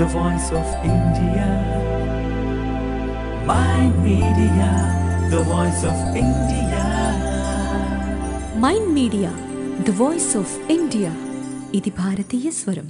the voice of India. My media, the voice of India. Mind media the voice of India ఇది భారతీయ స్వరం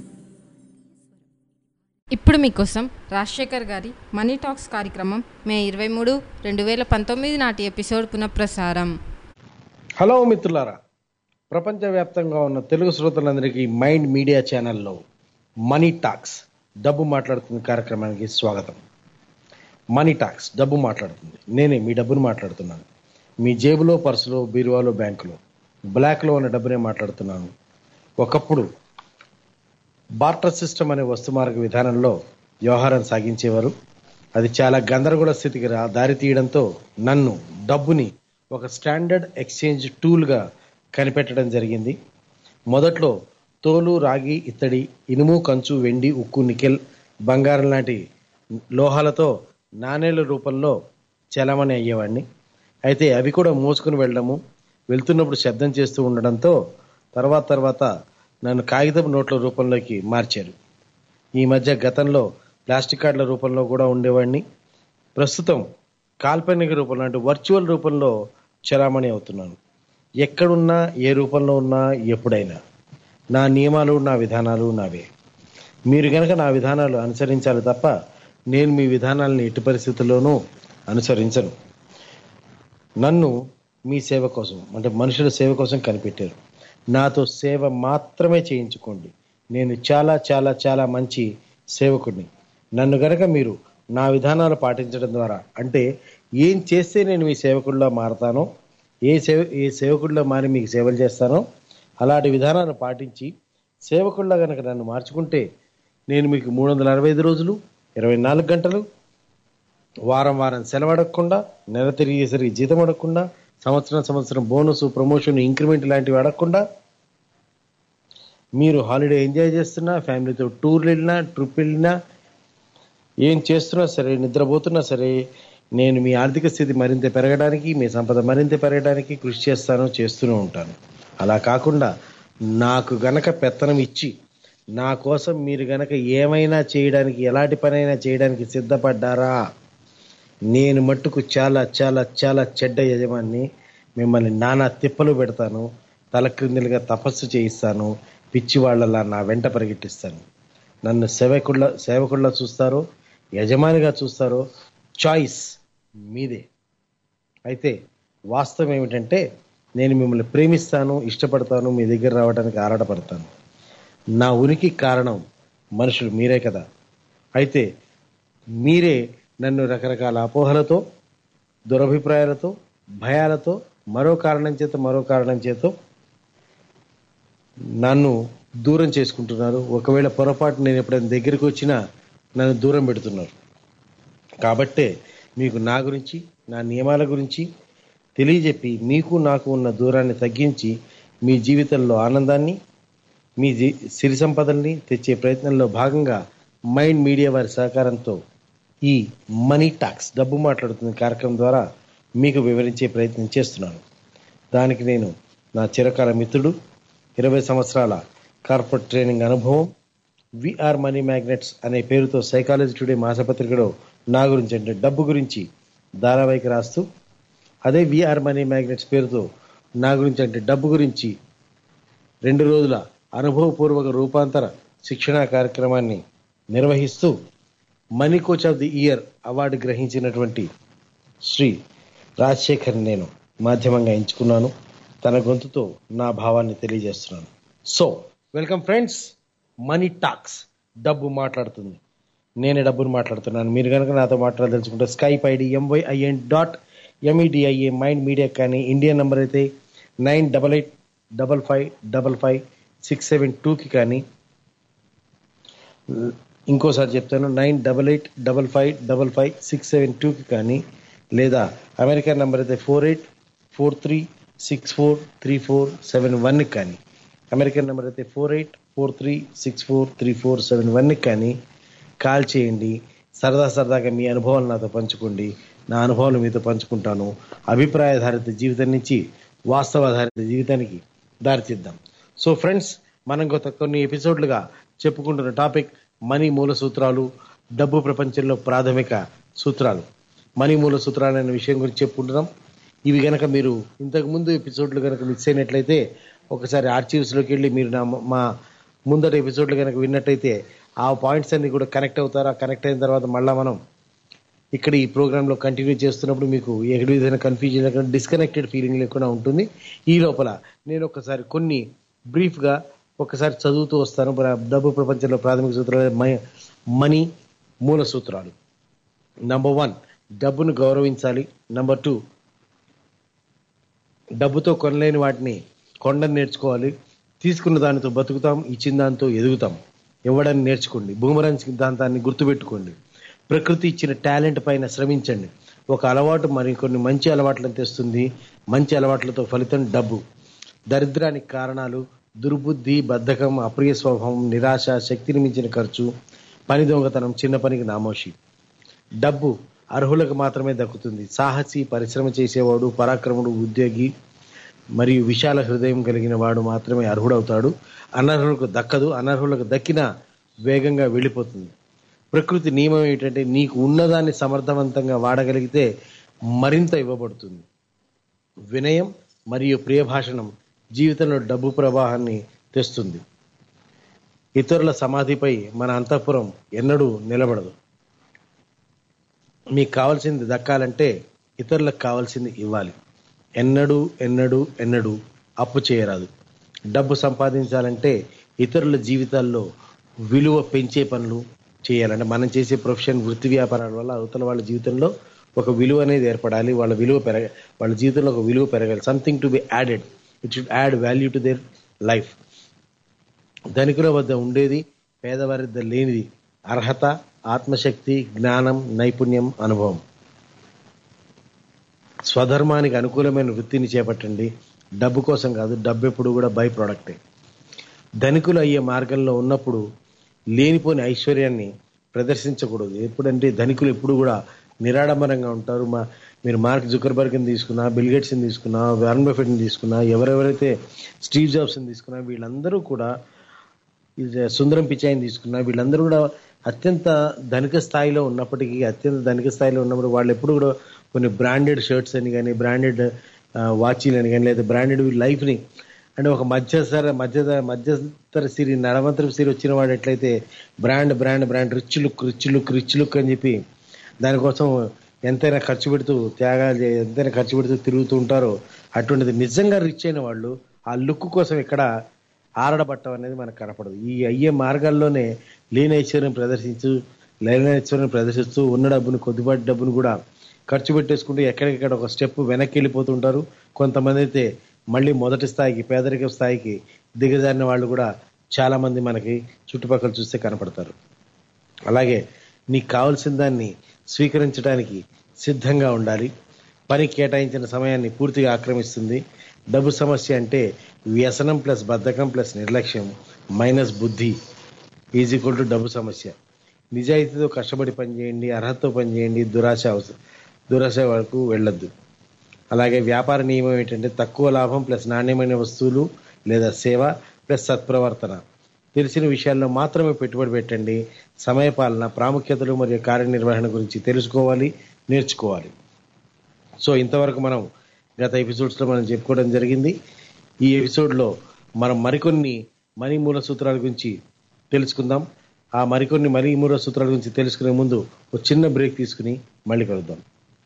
ఇప్పుడు మీకోసం రాజశేఖర్ గారి మనీ టాక్స్ కార్యక్రమం మే ఇరవై మూడు రెండు వేల పంతొమ్మిది నాటి ఎపిసోడ్ పునఃప్రసారం హలో మిత్రులారా ప్రపంచవ్యాప్తంగా ఉన్న తెలుగు శ్రోతలందరికీ మైండ్ మీడియా ఛానల్లో మనీ టాక్స్ డబ్బు మాట్లాడుతున్న కార్యక్రమానికి స్వాగతం మనీ టాక్స్ డబ్బు మాట్లాడుతుంది నేనే మీ డబ్బును మాట్లాడుతున్నాను మీ జేబులో పర్సులో బీరువాలో బ్యాంకులో బ్లాక్లో ఉన్న డబ్బునే మాట్లాడుతున్నాను ఒకప్పుడు బార్టర్ సిస్టమ్ అనే వస్తుమార్గ విధానంలో వ్యవహారం సాగించేవారు అది చాలా గందరగోళ స్థితికి రా దారి తీయడంతో నన్ను డబ్బుని ఒక స్టాండర్డ్ ఎక్స్చేంజ్ టూల్గా కనిపెట్టడం జరిగింది మొదట్లో తోలు రాగి ఇత్తడి ఇనుము కంచు వెండి ఉక్కు నికెల్ బంగారం లాంటి లోహాలతో నాణేల రూపంలో చలమణి అయ్యేవాడిని అయితే అవి కూడా మోసుకుని వెళ్ళడము వెళ్తున్నప్పుడు శబ్దం చేస్తూ ఉండడంతో తర్వాత తర్వాత నన్ను కాగితపు నోట్ల రూపంలోకి మార్చారు ఈ మధ్య గతంలో ప్లాస్టిక్ కార్డుల రూపంలో కూడా ఉండేవాడిని ప్రస్తుతం కాల్పనిక రూపంలో అంటే వర్చువల్ రూపంలో చలామణి అవుతున్నాను ఎక్కడున్నా ఏ రూపంలో ఉన్నా ఎప్పుడైనా నా నియమాలు నా విధానాలు నావే మీరు గనక నా విధానాలు అనుసరించాలి తప్ప నేను మీ విధానాలను ఎట్టి పరిస్థితుల్లోనూ అనుసరించను నన్ను మీ సేవ కోసం అంటే మనుషుల సేవ కోసం కనిపెట్టారు నాతో సేవ మాత్రమే చేయించుకోండి నేను చాలా చాలా చాలా మంచి సేవకుడిని నన్ను గనక మీరు నా విధానాలు పాటించడం ద్వారా అంటే ఏం చేస్తే నేను మీ సేవకుడిలో మారతానో ఏ సేవ ఏ సేవకుడిలో మారి మీకు సేవలు చేస్తానో అలాంటి విధానాన్ని పాటించి సేవకుడిలో కనుక నన్ను మార్చుకుంటే నేను మీకు మూడు వందల అరవై ఐదు రోజులు ఇరవై నాలుగు గంటలు వారం వారం సెలవు అడగకుండా నెల తిరిగేసరికి జీతం అడగకుండా సంవత్సరం సంవత్సరం బోనస్ ప్రమోషన్ ఇంక్రిమెంట్ లాంటివి అడగకుండా మీరు హాలిడే ఎంజాయ్ చేస్తున్నా ఫ్యామిలీతో టూర్ వెళ్ళినా ట్రిప్ వెళ్ళినా ఏం చేస్తున్నా సరే నిద్రపోతున్నా సరే నేను మీ ఆర్థిక స్థితి మరింత పెరగడానికి మీ సంపద మరింత పెరగడానికి కృషి చేస్తాను చేస్తూనే ఉంటాను అలా కాకుండా నాకు గనక పెత్తనం ఇచ్చి నా కోసం మీరు గనక ఏమైనా చేయడానికి ఎలాంటి పనైనా చేయడానికి సిద్ధపడ్డారా నేను మట్టుకు చాలా చాలా చాలా చెడ్డ యజమాన్ని మిమ్మల్ని నానా తిప్పలు పెడతాను తలక్రిందులుగా తపస్సు చేయిస్తాను పిచ్చి వాళ్ళలా నా వెంట పరిగెట్టిస్తాను నన్ను సేవకుళ్ళ సేవకుళ్ళ చూస్తారో యజమానిగా చూస్తారో చాయిస్ మీదే అయితే వాస్తవం ఏమిటంటే నేను మిమ్మల్ని ప్రేమిస్తాను ఇష్టపడతాను మీ దగ్గర రావడానికి ఆరాటపడతాను నా ఉనికి కారణం మనుషులు మీరే కదా అయితే మీరే నన్ను రకరకాల అపోహలతో దురభిప్రాయాలతో భయాలతో మరో కారణం చేత మరో కారణం చేత నన్ను దూరం చేసుకుంటున్నారు ఒకవేళ పొరపాటు నేను ఎప్పుడైనా దగ్గరికి వచ్చినా నన్ను దూరం పెడుతున్నారు కాబట్టే మీకు నా గురించి నా నియమాల గురించి తెలియజెప్పి మీకు నాకు ఉన్న దూరాన్ని తగ్గించి మీ జీవితంలో ఆనందాన్ని మీ జీ సిరి సంపదల్ని తెచ్చే ప్రయత్నంలో భాగంగా మైండ్ మీడియా వారి సహకారంతో ఈ మనీ టాక్స్ డబ్బు మాట్లాడుతున్న కార్యక్రమం ద్వారా మీకు వివరించే ప్రయత్నం చేస్తున్నాను దానికి నేను నా చిరకాల మిత్రుడు ఇరవై సంవత్సరాల కార్పొరేట్ ట్రైనింగ్ అనుభవం విఆర్ మనీ మ్యాగ్నెట్స్ అనే పేరుతో సైకాలజీ టుడే మాసపత్రికలో నా గురించి అంటే డబ్బు గురించి ధారావాహిక రాస్తూ అదే విఆర్ మనీ మ్యాగ్నెట్స్ పేరుతో నా గురించి అంటే డబ్బు గురించి రెండు రోజుల అనుభవపూర్వక రూపాంతర శిక్షణా కార్యక్రమాన్ని నిర్వహిస్తూ money coach of the year award గ్రహించినటువంటి శ్రీ రాజశేఖర్ నేను మాధ్యమంగా ఎంచుకున్నాను తన గొంతుతో నా భావాన్ని తెలియజేస్తున్నాను so welcome friends money talks డబ్బు మాట్లాడుతుంది నేనే డబ్బును మాట్లాడుతున్నాను మీరు కనుక నాతో మాట్లాడదలుచుకుంటే Skype ID MYIN dot MEDIA mind media కానీ ఇండియన్ నెంబర్ అయితే nine double eight double five double five six seven టూకి కానీ ఇంకోసారి చెప్తాను nine double eight double five double five six seven టూకి కానీ లేదా అమెరికన్ నెంబర్ అయితే four eight four three six four three four seven వన్కి కానీ అమెరికన్ నెంబర్ అయితే four eight four three six four three four seven వన్కి కానీ call చేయండి సరదా సరదాగా మీ అనుభవాలు నాతో పంచుకోండి నా అనుభవాలు మీతో పంచుకుంటాను అభిప్రాయాధారిత జీవితం నుంచి వాస్తవాధారిత జీవితానికి దారితీద్దాం సో ఫ్రెండ్స్ మనం గత కొన్ని ఎపిసోడ్లుగా చెప్పుకుంటున్న టాపిక్ మనీ మూల సూత్రాలు డబ్బు ప్రపంచంలో ప్రాథమిక సూత్రాలు మనీ మూల సూత్రాలు అనే విషయం గురించి చెప్పుకుంటున్నాం ఇవి గనక మీరు ఇంతకు ముందు ఎపిసోడ్లు కనుక మిస్ అయినట్లయితే ఒకసారి ఆర్చీవ్స్లోకి వెళ్ళి మీరు నా మా ముందటి ఎపిసోడ్లు కనుక విన్నట్టయితే ఆ పాయింట్స్ అన్ని కూడా కనెక్ట్ అవుతారు ఆ కనెక్ట్ అయిన తర్వాత మళ్ళీ మనం ఇక్కడ ఈ ప్రోగ్రాంలో కంటిన్యూ చేస్తున్నప్పుడు మీకు ఏ విధమైన కన్ఫ్యూజన్ లేకుండా డిస్కనెక్టెడ్ ఫీలింగ్ లేకుండా ఉంటుంది ఈ లోపల నేను ఒకసారి కొన్ని బ్రీఫ్గా ఒకసారి చదువుతూ వస్తాను ప్ర- డబ్బు ప్రపంచంలో ప్రాథమిక సూత్రాలు మ- మనీ మూల సూత్రాలు నంబర్ వన్ డబ్బును గౌరవించాలి నంబర్ టూ డబ్బుతో కొనలేని వాటిని కొండని నేర్చుకోవాలి తీసుకున్న దానితో బతుకుతాం ఇచ్చిన దానితో ఎదుగుతాం ఇవ్వడాన్ని నేర్చుకోండి బూమరాన్ సిద్ధాంతాన్ని గుర్తుపెట్టుకోండి ప్రకృతి ఇచ్చిన టాలెంట్ పైన శ్రమించండి ఒక అలవాటు మరి కొన్ని మంచి అలవాట్లను తెస్తుంది మంచి అలవాట్లతో ఫలితం డబ్బు దరిద్రానికి కారణాలు దుర్బుద్ధి బద్ధకం అప్రియ స్వభావం నిరాశ శక్తిని మించిన ఖర్చు పని దొంగతనం చిన్న పనికి నామోషి డబ్బు అర్హులకు మాత్రమే దక్కుతుంది సాహసి పరిశ్రమ చేసేవాడు పరాక్రముడు ఉద్యోగి మరియు విశాల హృదయం కలిగిన వాడు మాత్రమే అర్హుడవుతాడు అనర్హులకు దక్కదు అనర్హులకు దక్కిన వేగంగా వెళ్ళిపోతుంది ప్రకృతి నియమం ఏంటంటే నీకు ఉన్నదాన్ని సమర్థవంతంగా వాడగలిగితే మరింత ఇవ్వబడుతుంది వినయం మరియు ప్రియభాషణం జీవితంలో డబ్బు ప్రవాహాన్ని తెస్తుంది ఇతరుల సమాధిపై మన అంతఃపురం ఎన్నడూ నిలబడదు మీకు కావాల్సింది దక్కాలంటే ఇతరులకు కావాల్సింది ఇవ్వాలి ఎన్నడూ ఎన్నడూ ఎన్నడూ అప్పు చేయరాదు డబ్బు సంపాదించాలంటే ఇతరుల జీవితాల్లో విలువ పెంచే పనులు చేయాలంటే మనం చేసే ప్రొఫెషన్ వృత్తి వ్యాపారాల వల్ల అవతల వాళ్ళ జీవితంలో ఒక విలువ అనేది ఏర్పడాలి వాళ్ళ విలువ పెరగ వాళ్ళ జీవితంలో ఒక విలువ పెరగాలి something to be added it should add value to their life ధనికుల వద్ద ఉండేది పేదవారి వద్ద లేనిది అర్హత ఆత్మశక్తి జ్ఞానం నైపుణ్యం అనుభవం స్వధర్మానికి అనుకూలమైన వృత్తిని చేపట్టండి డబ్బు కోసం కాదు డబ్బు ఎప్పుడు కూడా బై ప్రోడక్టే ధనికులు అయ్యే మార్గంలో ఉన్నప్పుడు లేనిపోని ఐశ్వర్యాన్ని ప్రదర్శించకూడదు ఎప్పుడంటే ధనికులు ఎప్పుడు కూడా నిరాడంబరంగా ఉంటారు మా మీరు మార్క్ జుకర్బర్గ్ని తీసుకున్నా బిల్ గేట్స్ని తీసుకున్నా వారన్ బఫెట్ని తీసుకున్నా ఎవరెవరైతే స్టీవ్ జాబ్స్ని తీసుకున్నా వీళ్ళందరూ కూడా ఇది సుందరం పిచాయిని తీసుకున్నా వీళ్ళందరూ కూడా అత్యంత ధనిక స్థాయిలో ఉన్నప్పటికీ అత్యంత ధనిక స్థాయిలో ఉన్నప్పుడు వాళ్ళు ఎప్పుడు కూడా కొన్ని బ్రాండెడ్ షర్ట్స్ అని కానీ బ్రాండెడ్ వాచీలు అని కానీ లేదా బ్రాండెడ్ లైఫ్ని అంటే ఒక మధ్యస్థర మధ్య మధ్యస్థర సిరి నడమంతర సిరి వచ్చిన వాడు ఎట్లయితే brand brand brand rich look rich look rich look అని చెప్పి దానికోసం ఎంతైనా ఖర్చు పెడుతూ త్యాగాలు చే- ఎంతైనా ఖర్చు పెడుతూ తిరుగుతూ ఉంటారో అటువంటిది నిజంగా రిచ్ అయిన వాళ్ళు ఆ లుక్ కోసం ఇక్కడ ఆరడబట్టం అనేది మనకు కనపడదు ఈ అయ్యే మార్గాల్లోనే లేని ఐశ్వర్యం ప్రదర్శించు లేని ఐశ్వర్యం ప్రదర్శిస్తూ ఉన్న డబ్బును కొద్దిపాటి డబ్బును కూడా ఖర్చు పెట్టేసుకుంటూ ఎక్కడికక్కడ ఒక స్టెప్ వెనక్కి వెళ్ళిపోతుంటారు కొంతమంది అయితే మళ్ళీ మొదటి స్థాయికి పేదరిక స్థాయికి దిగజారిన వాళ్ళు కూడా చాలా మంది మనకి చుట్టుపక్కల చూస్తే కనపడతారు అలాగే నీకు కావలసిన దాన్ని స్వీకరించడానికి సిద్ధంగా ఉండాలి పని కేటాయించిన సమయాన్ని పూర్తిగా ఆక్రమిస్తుంది డబ్బు సమస్య అంటే వ్యసనం ప్లస్ బద్ధకం ప్లస్ నిర్లక్ష్యం మైనస్ బుద్ధి ఈజ్ ఈక్వల్ టు డబ్బు సమస్య నిజాయితీతో కష్టపడి పనిచేయండి అర్హతతో పనిచేయండి దురాశ అవసరం దురాశ వరకు వెళ్ళొద్దు అలాగే వ్యాపార నియమం ఏంటంటే తక్కువ లాభం ప్లస్ నాణ్యమైన వస్తువులు లేదా సేవ ప్లస్ సత్ప్రవర్తన తెలిసిన విషయాల్లో మాత్రమే పెట్టుబడి పెట్టండి సమయపాలన ప్రాముఖ్యతలు మరియు కార్యనిర్వహణ గురించి తెలుసుకోవాలి నేర్చుకోవాలి సో ఇంతవరకు మనం గత ఎపిసోడ్స్లో మనం చెప్పుకోవడం జరిగింది ఈ ఎపిసోడ్లో మనం మరికొన్ని మనీ మూల సూత్రాల గురించి తెలుసుకుందాం ఆ మరికొన్ని మనీ మూల సూత్రాల గురించి తెలుసుకునే ముందు ఒక చిన్న బ్రేక్ తీసుకుని మళ్ళీ కలుద్దాం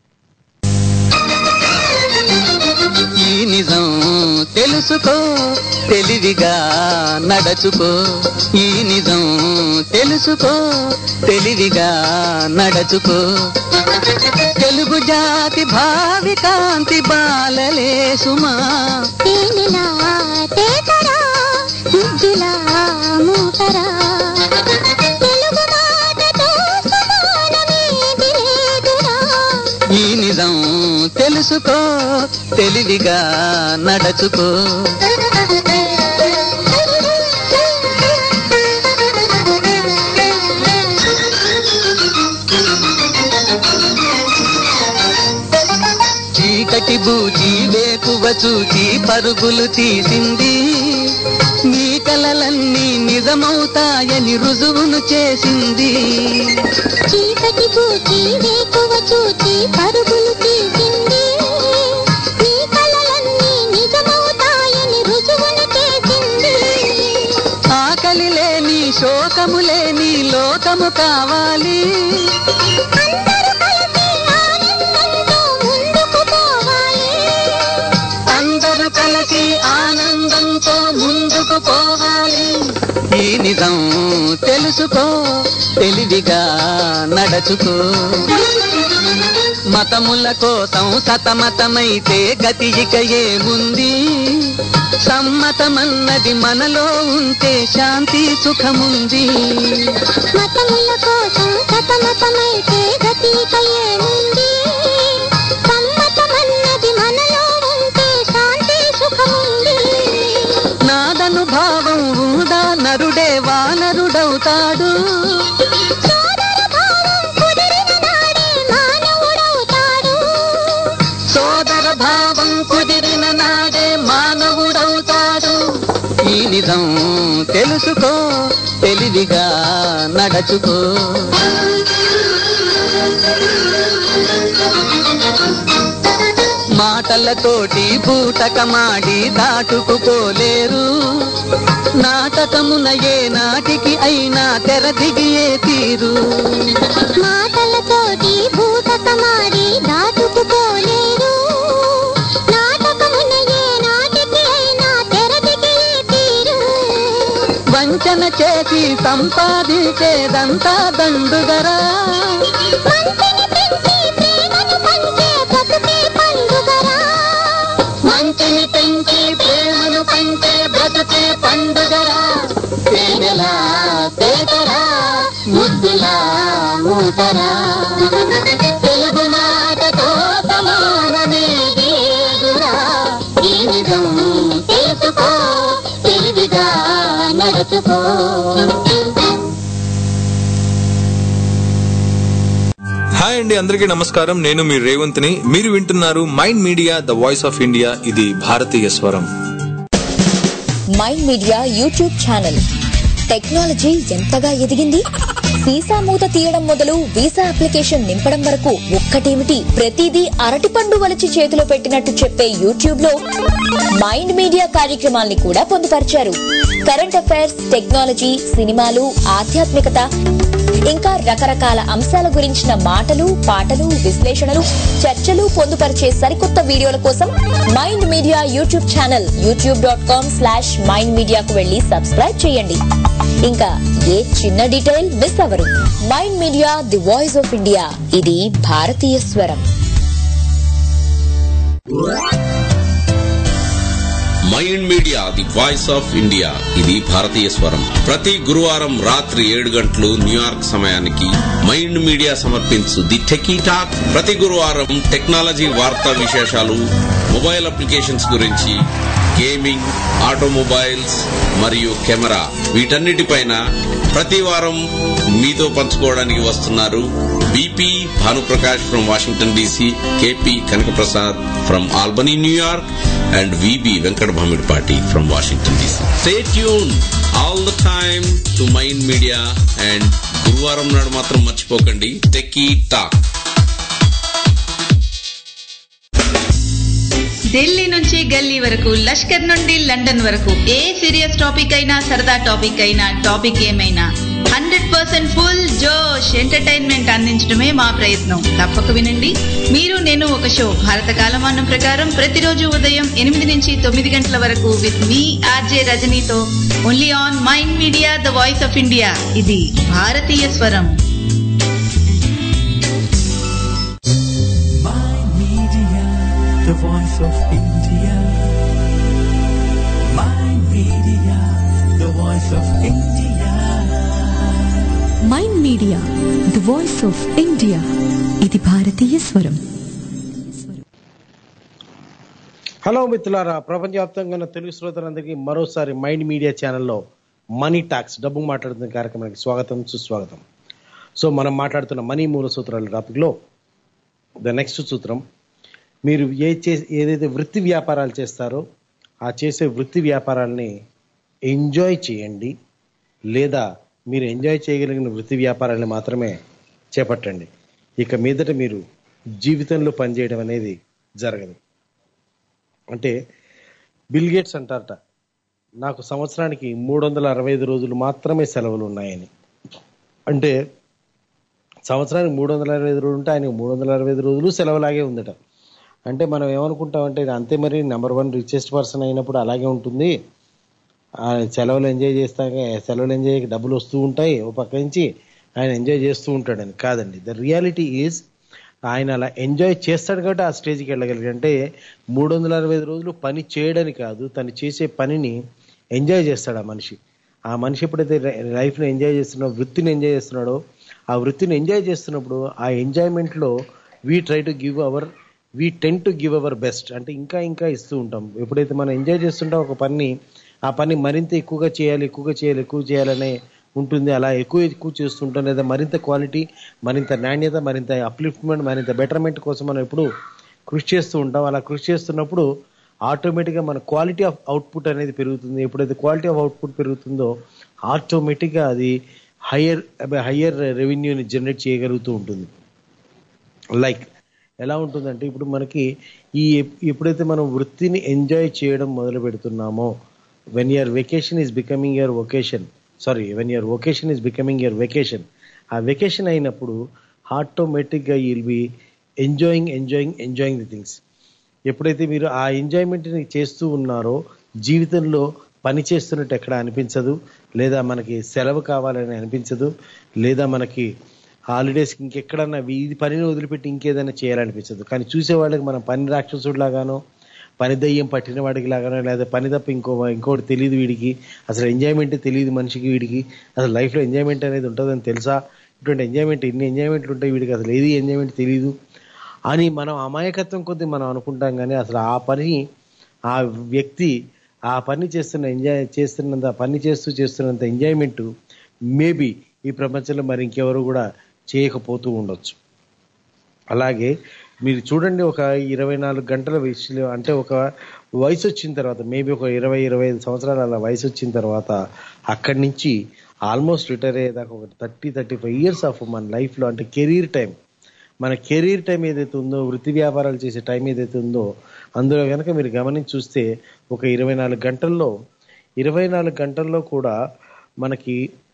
ఈ నిజం తెలుసుకో తెలివిగా నడచుకో ఈ నిజం తెలుసుకో తెలివిగా నడచుకో తెలుగు జాతి భావి కాంతి బాలలే సుమా తేనెలా తేటరా ముద్దులా మూటరా తెలుగు మాటతో సమానమేది లేదురా ఈ నిజం తెలుసుకో తెలివిగా నడచుకో చీకటి బూచి వేకువ చూచి పరుగులు తీసింది నీ కలలన్నీ నిజమవుతాయని రుజువును చేసింది చీకటి పూచి వేకువ చూచి పరుగులు తీసింది నీ కలలన్నీ నిజమవుతాయని రుజువును చేసింది ఆకలి లేని శోకము లేని లోకము కావాలి అందరూ కలిసి ఆనందంతో ముందుకు పోవాలి అందరూ కలిసి ఆనందంతో ముందుకు పోవాలి ఈ నిజం తెలుసుకో తెలివిగా నడచుకో మతముల కోసం సతమతమైతే గతి ఇక ఏముంది సమ్మతమన్నది మనలో ఉంటే శాంతి సుఖముంది మతముల కోసం సతమతమైతే గతి ఇక ఏముంది సమ్మతమన్నది మనలో ఉంటే శాంతి సుఖముంది నాదను భావం ఉందా నరుడే వానరుడవుతాడు సోదర భావం కుదిరిన నాడే మానవుడవుతాడు సోదర భావం కుదిరిన నాడే మానవుడవుతాడు ఈ నిజం తెలుసుకో తెలివిగా నడచుకో మాటలతోటి బూటకమాడి దాటుకుపోలేరు నాటకమున ఏ నాటికి అయినా తెరదిగియే తీరు మాటలతోటి భూతకమాడి దాటుకుపోలేరు నాటకమున ఏ నాటికి అయినా తెరదిగే తీరు వంచన చేసి సంపాదించేదంతా దండుగరా మంచిని పెంచి ప్రేమను పంచే బ్రతుకే పండుగరా మంచిని పెంచి ప్రేమను పంచే బ్రతుకే పండుగరా తేనెలా తేటరా ముద్దులా మూటరా తెలుగు మాటతో సమానమేది ఏదురా ఈ నిజం తెలుసుకో తెలివిగా నడుచుకో హాయ్ అండి అందరికీ నమస్కారం నేను మీ రేవంత్ని మీరు వింటున్నారు mind media the voice of India ఇది భారతీయ స్వరం mind media YouTube channel technology ఎంతగా ఎదిగింది వీసా మూత తీయడం మొదలు వీసా అప్లికేషన్ నింపడం వరకు ఒక్కటేమిటి ప్రతిదీ అరటిపండు వలిచి చేతిలో పెట్టినట్టు చెప్పే యూట్యూబ్ లో మైండ్ మీడియా కార్యక్రమాల్ని కూడా పొందుపరిచారు కరెంట్ అఫైర్స్ టెక్నాలజీ సినిమాలు ఆధ్యాత్మికత ఇంకా రకరకాల అంశాల గురించిన మాటలు పాటలు విశ్లేషణలు చర్చలు పొందుపరిచే సరికొత్త వీడియోల కోసం mind media YouTube channel YouTube dot com slash mind మీడియాకు వెళ్లి సబ్స్క్రైబ్ చేయండి ఇంకా ఏ చిన్న డీటెయిల్ మిస్ అవరు mind media the voice of India ఇది భారతీయ స్వరం mind media the voice of India ఇది భారతీయ స్వరం ప్రతి గురువారం రాత్రి ఏడు గంటలు న్యూయార్క్ సమయానికి మైండ్ మీడియా సమర్పించు ది టెకీ టాక్ ప్రతి గురువారం టెక్నాలజీ వార్తా విశేషాలు మొబైల్ అప్లికేషన్స్ గురించి గేమింగ్ ఆటోమొబైల్స్ మరియు కెమెరా వీటన్నిటిపైన ప్రతి వారం మీతో పంచుకోవడానికి వస్తున్నారు BP Bhanuprakash from Washington DC KP Kanakaprasad from Albany New York and VB Venkat Bhamidpati from Washington DC. Stay tuned all the time to Mind Media and గురువారం నాడు మాత్రం మర్చిపోకండి టెక్కీ టాక్ ఢిల్లీ నుంచి గల్లీ వరకు లష్కర్ నుండి లండన్ వరకు ఏ సీరియస్ టాపిక్ అయినా సరదా టాపిక్ అయినా టాపిక్ ఏమైనా హండ్రెడ్ పర్సెంట్ ఫుల్ జోష్ ఎంటర్టైన్మెంట్ అందించడమే మా ప్రయత్నం తప్పక వినండి మీరు నేను ఒక షో భారత కాలమానం ప్రకారం ప్రతిరోజు ఉదయం ఎనిమిది నుంచి తొమ్మిది గంటల వరకు విత్ మీ ఆర్జే రజనీతో only on mind media the voice of India ఇది భారతీయ స్వరం Mind Media, the voice of India. Mind Media, the voice of India. Mind media the voice of India ఇది భారతీయ స్వరం హలో మిత్రులారా ప్రపంచవ్యాప్తంగా ఉన్న తెలుగు శ్రోతలందరికీ మరోసారి మైండ్ మీడియా ఛానల్లో మనీ టాక్స్ డబ్బు మాట్లాడుతున్న కార్యక్రమానికి స్వాగతం సుస్వాగతం సో మనం మాట్లాడుతున్న మనీ మూల సూత్రాల టాపిక్లో ద నెక్స్ట్ సూత్రం మీరు ఏ చే ఏదైతే వృత్తి వ్యాపారాలు చేస్తారో ఆ చేసే వృత్తి వ్యాపారాల్ని ఎంజాయ్ చేయండి లేదా మీరు ఎంజాయ్ చేయగలిగిన వృత్తి వ్యాపారాన్ని మాత్రమే చేపట్టండి ఇక మీదట మీరు జీవితంలో పనిచేయడం అనేది జరగదు అంటే బిల్ గేట్స్ అంటారట నాకు సంవత్సరానికి మూడు వందల అరవై ఐదు రోజులు మాత్రమే సెలవులు ఉన్నాయని అంటే సంవత్సరానికి మూడు వందల అరవై ఐదు రోజులు ఉంటే ఆయనకు మూడు వందల అరవై ఐదు రోజులు సెలవులాగే ఉందట అంటే మనం ఏమనుకుంటామంటే ఇది అంతే మరి నెంబర్ వన్ రిచెస్ట్ పర్సన్ అయినప్పుడు అలాగే ఉంటుంది ఆ సెలవులు ఎంజాయ్ చేస్తాక సెలవులు ఎంజాయ్ డబ్బులు వస్తూ ఉంటాయి ఓ పక్క నుంచి ఆయన ఎంజాయ్ చేస్తూ ఉంటాడని కాదండి ద రియాలిటీ ఈజ్ ఆయన అలా ఎంజాయ్ చేస్తాడు కాబట్టి ఆ స్టేజ్కి వెళ్ళగలిగాడు అంటే మూడు వందల అరవై ఐదు రోజులు పని చేయడని కాదు తను చేసే పనిని ఎంజాయ్ చేస్తాడు ఆ మనిషి ఆ మనిషి ఎప్పుడైతే లైఫ్ని ఎంజాయ్ చేస్తున్నాడో వృత్తిని ఎంజాయ్ చేస్తున్నాడో ఆ వృత్తిని ఎంజాయ్ చేస్తున్నప్పుడు ఆ ఎంజాయ్మెంట్లో we try to give our we tend to give our best అంటే ఇంకా ఇంకా ఇస్తూ ఉంటాం ఎప్పుడైతే మనం ఎంజాయ్ చేస్తుంటాం ఒక పని ఆ పని మరింత ఎక్కువగా చేయాలి ఎక్కువగా చేయాలి ఎక్కువ చేయాలనే ఉంటుంది అలా ఎక్కువ ఎక్కువ చేస్తుంటాం లేదా మరింత క్వాలిటీ మరింత నాణ్యత మరింత అప్లిఫ్ట్మెంట్ మరింత బెటర్మెంట్ కోసం మనం ఎప్పుడు కృషి చేస్తూ ఉంటాం అలా కృషి చేస్తున్నప్పుడు ఆటోమేటిక్గా మన క్వాలిటీ ఆఫ్ అవుట్పుట్ అనేది పెరుగుతుంది ఎప్పుడైతే క్వాలిటీ ఆఫ్ అవుట్పుట్ పెరుగుతుందో ఆటోమేటిక్గా అది హయ్యర్ హయ్యర్ రెవెన్యూని జనరేట్ చేయగలుగుతూ ఉంటుంది లైక్ ఎలా ఉంటుందంటే ఇప్పుడు మనకి ఈ ఎప్- ఎప్పుడైతే మనం వృత్తిని ఎంజాయ్ చేయడం మొదలు పెడుతున్నామో when your vacation is becoming your vocation sorry when your vocation is becoming your vacation ఆ వెకేషన్ అయినప్పుడు ఆటోమేటిక్గా you'll be enjoying enjoying enjoying the things ఎప్పుడైతే మీరు ఆ ఎంజాయ్మెంట్ని చేస్తూ ఉన్నారో జీవితంలో పని చేస్తున్నట్టు ఎక్కడ అనిపించదు లేదా మనకి సెలవు కావాలని అనిపించదు లేదా మనకి హాలిడేస్కి ఇంకెక్కడన్నా ఇది పనిని వదిలిపెట్టి ఇంకేదైనా చేయాలనిపించదు కానీ చూసే వాళ్ళకి మనం పని రాక్షసుడిలాగానో పని దయ్యం పట్టిన వాడికి లాగానో లేదా పని తప్ప ఇంకో ఇంకోటి తెలియదు వీడికి అసలు ఎంజాయ్మెంట్ తెలియదు మనిషికి వీడికి అసలు లైఫ్లో ఎంజాయ్మెంట్ అనేది ఉంటుందని తెలుసా ఇటువంటి ఎంజాయ్మెంట్ ఇన్ని ఎంజాయ్మెంట్లు ఉంటాయి వీడికి అసలు ఏది ఎంజాయ్మెంట్ తెలియదు అని మనం అమాయకత్వం కొద్దీ మనం అనుకుంటాం కానీ అసలు ఆ పని ఆ వ్యక్తి ఆ పని చేస్తున్న ఎంజాయ్ చేస్తున్నంత పని చేస్తూ చేస్తున్నంత ఎంజాయ్మెంట్ మేబీ ఈ ప్రపంచంలో మరి ఇంకెవరు కూడా చేయకపోతూ ఉండొచ్చు అలాగే మీరు చూడండి ఒక ఇరవై నాలుగు గంటల వయసులో అంటే ఒక వయసు వచ్చిన తర్వాత మేబీ ఒక ఇరవై ఇరవై ఐదు సంవత్సరాల అలా వయసు వచ్చిన తర్వాత అక్కడి నుంచి ఆల్మోస్ట్ రిటైర్ అయ్యేదాకా ఒక thirty thirty five years of మన లైఫ్లో అంటే కెరీర్ టైం మన కెరీర్ టైం ఏదైతే ఉందో వృత్తి వ్యాపారాలు చేసే టైం ఏదైతే ఉందో అందులో కనుక మీరు గమనించి చూస్తే ఒక ఇరవై నాలుగు గంటల్లో ఇరవై నాలుగు గంటల్లో కూడా మనకి